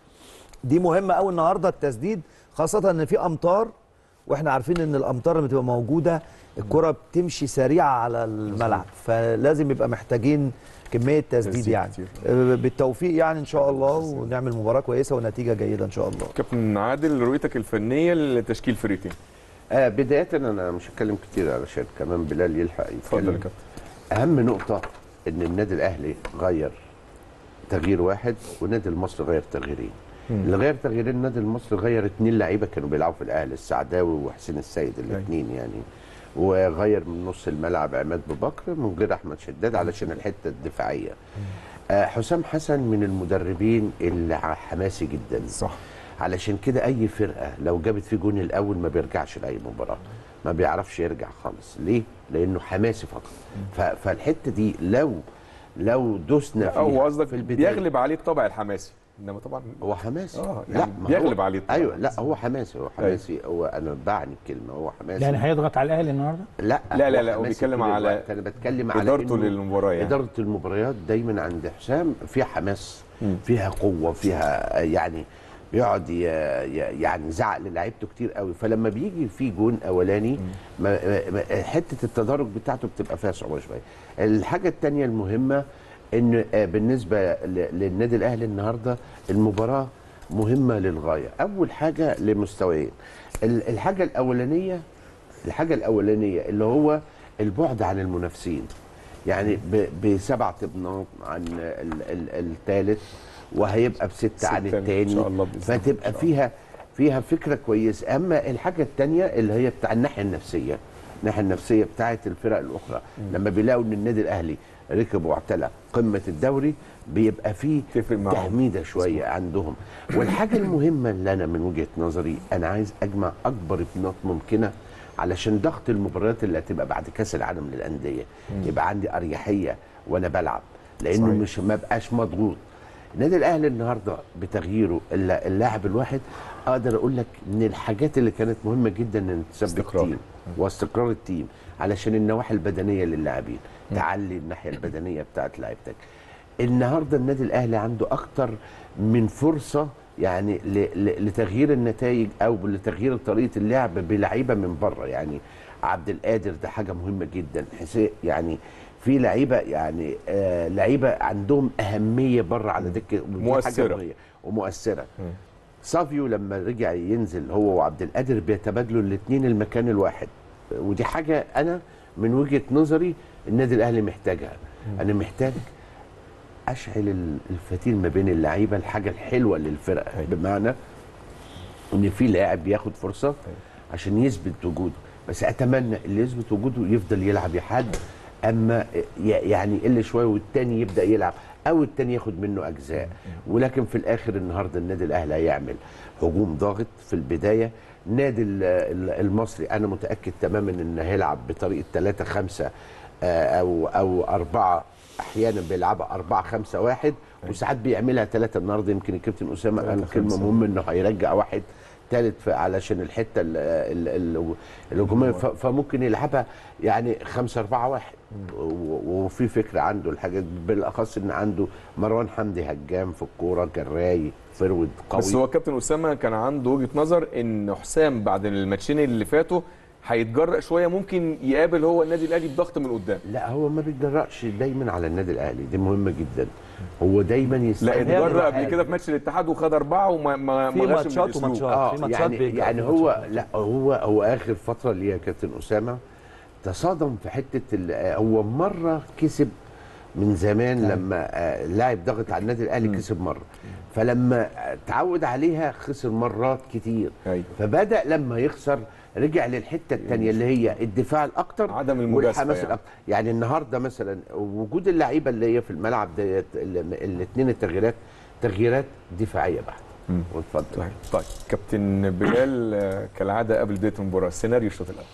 دي مهمه قوي النهارده التسديد خاصه ان في امطار واحنا عارفين ان الامطار لما تبقى موجوده الكره بتمشي سريعه على الملعب فلازم يبقى محتاجين كميه تسديد تسديد يعني كتير. آه، بالتوفيق يعني ان شاء الله ونعمل مباراه كويسه ونتيجه جيده ان شاء الله كابتن عادل رؤيتك الفنيه لتشكيل فريقين آه بدايه انا مش هتكلم كتير علشان كمان بلال يلحق اتفضل يا يتكلم كابتن اهم نقطه ان النادي الاهلي غير تغيير واحد والنادي المصري غير تغييرين اللي غير تغييرين النادي المصري غير اثنين لعيبه كانوا بيلعبوا في الاهلي السعداوي وحسين السيد الاثنين يعني وغير من نص الملعب عماد ببكر من غير احمد شداد علشان الحته الدفاعيه آه حسام حسن من المدربين اللي ع- حماسي جدا صح علشان كده اي فرقه لو جابت في جون الاول ما بيرجعش لاي مباراه ما بيعرفش يرجع خالص ليه لانه حماسي فقط ف- فالحته دي لو لو دوسنا فيها هو قصدك في البدايه بيغلب عليه الطبع الحماسي انما طبعا هو حماسي آه، لا يعني ما بيغلب هو عليه الطبع. ايوه لا هو حماسي هو حماسي هو انا بعني الكلمه هو حماسي يعني هيضغط على الاهلي النهارده لا لا، لا، هو لا، هو حماسي بيتكلم طول على الوقت. انا بتكلم على ادارته إنه للمباراه يعني اداره المباريات دايما عند حسام فيها حماس فيها قوه فيها يعني بيقعد ي- ي- يعني زعق للعيبته كتير قوي فلما بيجي في جون اولاني ما ما- حته التدرج بتاعته بتبقى فيها صعوبه شويه الحاجه الثانيه المهمه ان آه، بالنسبه ل- للنادي الاهلي النهارده المباراه مهمه للغايه اول حاجه لمستويين ال- الحاجه الاولانيه الحاجه الاولانيه اللي هو البعد عن المنافسين يعني ب- بسبعة نقط عن الثالث وهيبقى بستة عن ستة إن الثاني شاء الله بإذن الله. فتبقى إن شاء فيها فيها فكره كويسه اما الحاجه الثانيه اللي هي بتاع الناحيه النفسيه الناحيه النفسيه بتاعت الفرق الاخرى لما بيلاقوا ان النادي الاهلي ركب واعتلى قمه الدوري بيبقى فيه تفرق معاهم. تحميده شويه عندهم والحاجه المهمه اللي انا من وجهه نظري انا عايز اجمع اكبر ابنات ممكنه علشان ضغط المباريات اللي هتبقى بعد كاس العالم للانديه يبقى عندي اريحيه وانا بلعب لانه صحيح. مش ما بقاش مضغوط النادي الاهلي النهارده بتغييره الل- اللاعب الواحد اقدر اقول لك من الحاجات اللي كانت مهمه جدا ان تثبت استقرار. التيم واستقرار التيم علشان النواحي البدنيه للاعبين تعلي الناحيه البدنيه بتاعت لعيبتك النهارده النادي الاهلي عنده اكتر من فرصه يعني ل- ل- لتغيير النتائج او لتغيير طريقه اللعب بلعيبه من بره يعني عبد القادر ده حاجه مهمه جدا حسين يعني في لعيبه يعني آه لعيبه عندهم اهميه بره على دكه ودي حاجة مؤثرة. مهمة ومؤثره سافيو لما رجع ينزل هو وعبد القادر بيتبادلوا الاثنين المكان الواحد ودي حاجه انا من وجهه نظري النادي الاهلي محتاجها انا محتاج اشعل ال- الفتيل ما بين اللعيبه الحاجه الحلوه للفرقه بمعنى ان في لاعب بياخد فرصه عشان يثبت وجوده بس اتمنى اللي يثبت وجوده يفضل يلعب يحد اما ي- يعني يقل شويه والتاني يبدا يلعب او التاني ياخد منه اجزاء ولكن في الاخر النهارده النادي الاهلي هيعمل هجوم ضاغط في البدايه نادي ال- ال- المصري انا متاكد تماما ان هيلعب بطريقه 3 5 او او 4 احيانا بيلعبها 4 5 1 وساعات بيعملها ثلاثه النهارده يمكن الكابتن اسامه قال تلاتة كلمه خمسة. مهمه انه هيرجع واحد ثالث علشان الحته ال- ال- ال- الهجوميه ف- فممكن يلعبها يعني 5 4 1 وفي فكره عنده الحاجات بالاخص ان عنده مروان حمدي هجام في الكوره جراي فرود قوي بس هو كابتن اسامه كان عنده وجهه نظر ان حسام بعد الماتشين اللي فاتوا هيتجرأ شويه ممكن يقابل هو النادي الاهلي بضغط من قدام لا هو ما بيتجرأش دايما على النادي الاهلي دي مهمه جدا هو دايما لا يستعد اتجرأ قبل كده في ماتش الاتحاد وخد اربعه وما ما في ما غاش من ماتشات الأسلوب. وماتشات. اه في ماتشات يعني بيجرأ، يعني في هو ماتشات. لا هو هو اخر فتره اللي هي كابتن اسامه تصادم في حته ال- هو مره كسب من زمان لما آه، اللاعب ضغط على النادي الاهلي كسب مره فلما تعود عليها خسر مرات كتير أيوة. فبدا لما يخسر رجع للحته الثانيه اللي هي الدفاع الاكتر عدم المجازفة والحماس يعني. الاكتر يعني النهارده مثلا وجود اللعيبه اللي هي في الملعب ديت الاثنين التغييرات تغييرات دفاعيه بحت واتفضل طيب طيب كابتن بلال آه، كالعاده قبل بدايه المباراه سيناريو الشوط الاول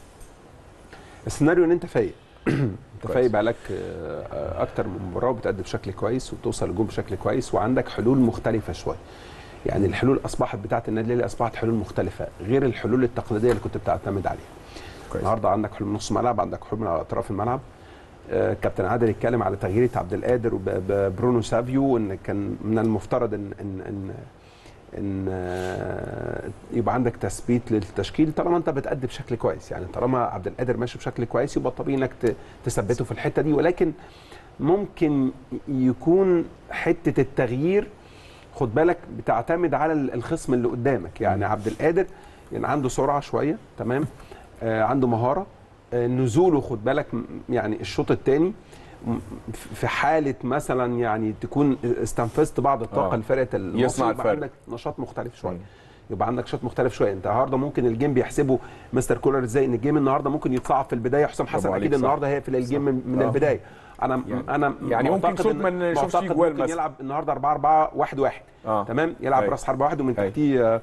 السيناريو ان انت فايق انت كويس. فايق بقالك آه، اكتر من مباراه وبتأدي بشكل كويس وبتوصل لجون بشكل كويس وعندك حلول مختلفه شويه يعني الحلول اصبحت بتاعه النادي الاهلي اصبحت حلول مختلفه غير الحلول التقليديه اللي كنت بتعتمد عليها كويس. النهارده عندك حلول من نص ملعب عندك حلول من على اطراف الملعب آه، كابتن عادل اتكلم على تغيير عبد القادر وبرونو سافيو ان كان من المفترض ان ان ان ان آه، يبقى عندك تثبيت للتشكيل طالما انت بتأدي بشكل كويس يعني طالما عبد القادر ماشي بشكل كويس يبقى طبيعي انك ت- تثبته في الحته دي ولكن ممكن يكون حته التغيير خد بالك بتعتمد على ال- الخصم اللي قدامك يعني عبد القادر يعني عنده سرعه شويه تمام آه عنده مهاره آه نزوله خد بالك م- يعني الشوط الثاني في حاله مثلا يعني تكون استنفذت بعض الطاقه آه. لفرقه المصري يصنع يبقى الفرق. عندك نشاط مختلف شويه مم. يبقى عندك نشاط مختلف شويه انت النهارده ممكن الجيم بيحسبه مستر كولر ازاي ان الجيم النهارده ممكن يتصعب في البدايه حسام حسن برافو اكيد عليك، صح. النهارده هيقفل الجيم من, من آه. البدايه انا يعني- انا يعني ممكن معتقد شوط إن- ما نشوفش فيه معتقد جوال ممكن مثلا. يلعب النهارده 4 4 1 1 آه. تمام يلعب أيوة. راس حربه واحد ومن أيوة. تحتيه آه،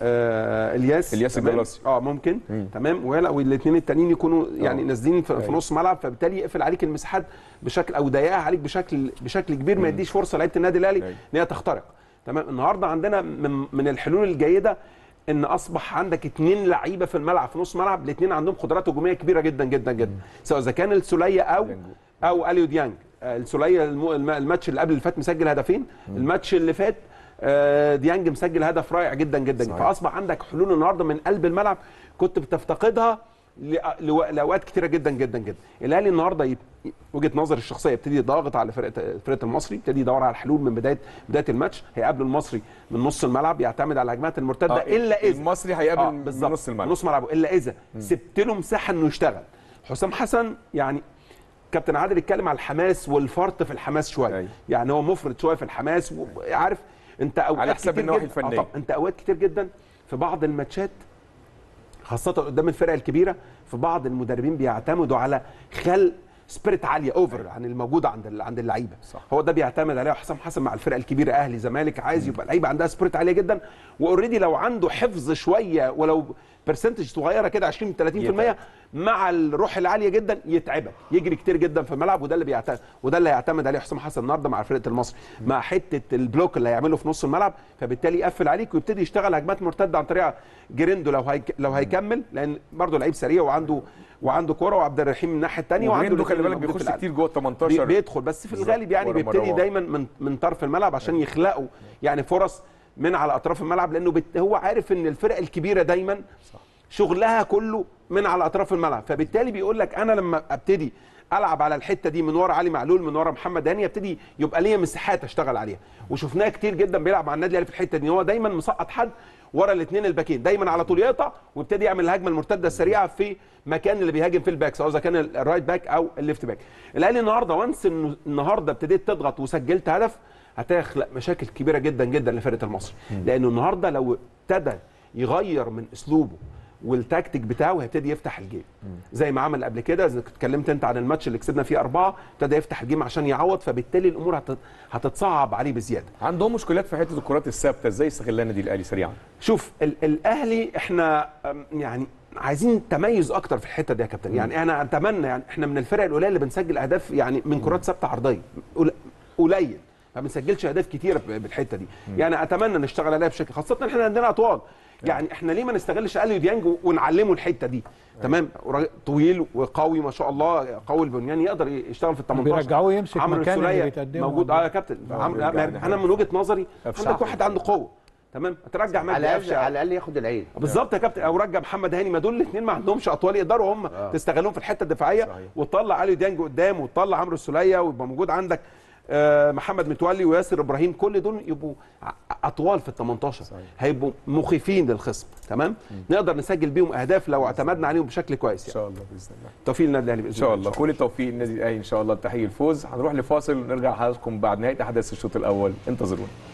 آه الياس الياس تمام؟ الجلاسي. اه ممكن مم. تمام ولا والاثنين التانيين يكونوا يعني آه. نازلين في, في أيوة. نص ملعب فبالتالي يقفل عليك المساحات بشكل او ضيقها عليك بشكل بشكل كبير ما يديش فرصه لعيبه النادي الاهلي أيوة. ان هي تخترق تمام النهارده عندنا من, من الحلول الجيده ان اصبح عندك اثنين لعيبه في الملعب في نص ملعب الاثنين عندهم قدرات هجوميه كبيره جدا جدا جدا سواء اذا كان السوليه او ديانج. او اليو ديانج آه، السوليه الم- الم- الماتش اللي قبل اللي فات مسجل هدفين الماتش اللي فات آه، ديانج مسجل هدف رائع جدا جدا صحيح. فاصبح عندك حلول النهارده من قلب الملعب كنت بتفتقدها ل- لو- لاوقات كتيره جدا جدا جدا الاهلي النهارده يب... وجهه نظري الشخصيه يبتدي يضغط على فرقه فرقه المصري يبتدي يدور على الحلول من بدايه بدايه الماتش هيقابل المصري من نص الملعب يعتمد على الهجمات المرتده آه، الا اذا المصري هيقابل آه، من بالظبط، نص الملعب. من نص ملعبه الا اذا سبت له مساحه انه يشتغل حسام حسن يعني كابتن عادل اتكلم على الحماس والفرط في الحماس شويه أيوة. يعني هو مفرط شويه في الحماس وعارف انت اوقات على حساب كتير النواحي جداً- الفنية. آه طبعاً، انت اوقات كتير جدا في بعض الماتشات خاصه قدام الفرق الكبيره في بعض المدربين بيعتمدوا على خلق سبيريت عاليه اوفر عن الموجوده عند ال- عند اللعيبه صح. هو ده بيعتمد عليه حسام حسن مع الفرق الكبيره اهلي زمالك عايز يبقى اللعيبه عندها سبيريت عاليه جدا واوريدي لو عنده حفظ شويه ولو برسنتج صغيره كده 20 30% يتعب. مع الروح العاليه جدا يتعبك يجري كتير جدا في الملعب وده اللي بيعتمد وده اللي هيعتمد عليه حسام حسن النهارده مع فرقه المصري مع حته البلوك اللي هيعمله في نص الملعب فبالتالي يقفل عليك ويبتدي يشتغل هجمات مرتده عن طريق جريندو لو هيك لو هيكمل لان برضه لعيب سريع وعنده وعنده كوره وعبد الرحيم من الناحيه الثانيه وعنده وعنده خلي الاتنين بالك اللي موجودين بيخش في كتير جوه ال بي- 18 بيدخل بس في بالظبط، الغالب يعني ورا بيبتدي مروان. دايما من من طرف الملعب عشان يخلقوا يعني فرص من على اطراف الملعب لانه بت... هو عارف ان الفرق الكبيره دايما شغلها كله من على اطراف الملعب فبالتالي بيقول لك انا لما ابتدي العب على الحته دي من ورا علي معلول من ورا محمد هاني ابتدي يبقى ليا مساحات اشتغل عليها وشفناه كتير جدا بيلعب مع النادي الاهلي في الحته دي هو دايما مسقط حد ورا الاثنين الباكين دايما على طول يقطع ويبتدي يعمل الهجمه المرتده السريعه في مكان اللي بيهاجم في الباك سواء اذا كان الرايت باك او الليفت باك الاهلي النهارده وانس انه النهارده ابتديت تضغط وسجلت هدف هتخلق مشاكل كبيره جدا جدا لفرقه المصري لانه النهارده لو ابتدى يغير من اسلوبه والتكتيك بتاعه هيبتدي يفتح الجيم زي ما عمل قبل كده زي اتكلمت انت عن الماتش اللي كسبنا فيه اربعه ابتدى يفتح الجيم عشان يعوض فبالتالي الامور هت- هتتصعب عليه بزياده عندهم مشكلات في حته الكرات الثابته ازاي يستغلها النادي الاهلي سريعا شوف ال- الاهلي احنا أم، يعني عايزين تميز اكتر في الحته دي يا كابتن يعني انا اتمنى يعني احنا من الفرق القليله اللي بنسجل اهداف يعني من كرات ثابته عرضيه قل- قليل ما بنسجلش اهداف كتيره ب- بالحته دي يعني اتمنى نشتغل عليها بشكل خاصه ان احنا عندنا اطوال يعني احنا ليه ما نستغلش اليو ديانج ونعلمه الحته دي تمام وراجل طويل وقوي ما شاء الله قوي البنيان يقدر يشتغل في ال 18 بيرجعوه يمسك عمرو مكان اللي السولية بيتقدمه موجود اه يا كابتن عمرو بيرجع انا أنا من وجهه نظري عندك شعبي. واحد عنده قوه تمام ترجع على مجدي الاقل قفشه على الاقل ياخد العين بالظبط يا كابتن او رجع محمد هاني ما دول الاثنين ما عندهمش اطوال يقدروا هم تستغلهم في الحته الدفاعيه صحيح. وتطلع علي ديانج قدام وتطلع عمرو السوليه ويبقى موجود عندك آه، محمد متولي وياسر ابراهيم كل دول يبقوا ع- اطوال في ال 18 هيبقوا مخيفين للخصم تمام نقدر نسجل بيهم اهداف لو اعتمدنا عليهم بشكل كويس ان يعني شاء الله باذن الله توفيق للنادي الاهلي باذن ان شاء الله كل التوفيق للنادي الاهلي ان شاء الله بتحقيق الفوز هنروح لفاصل ونرجع لحضراتكم بعد نهايه احداث الشوط الاول انتظرونا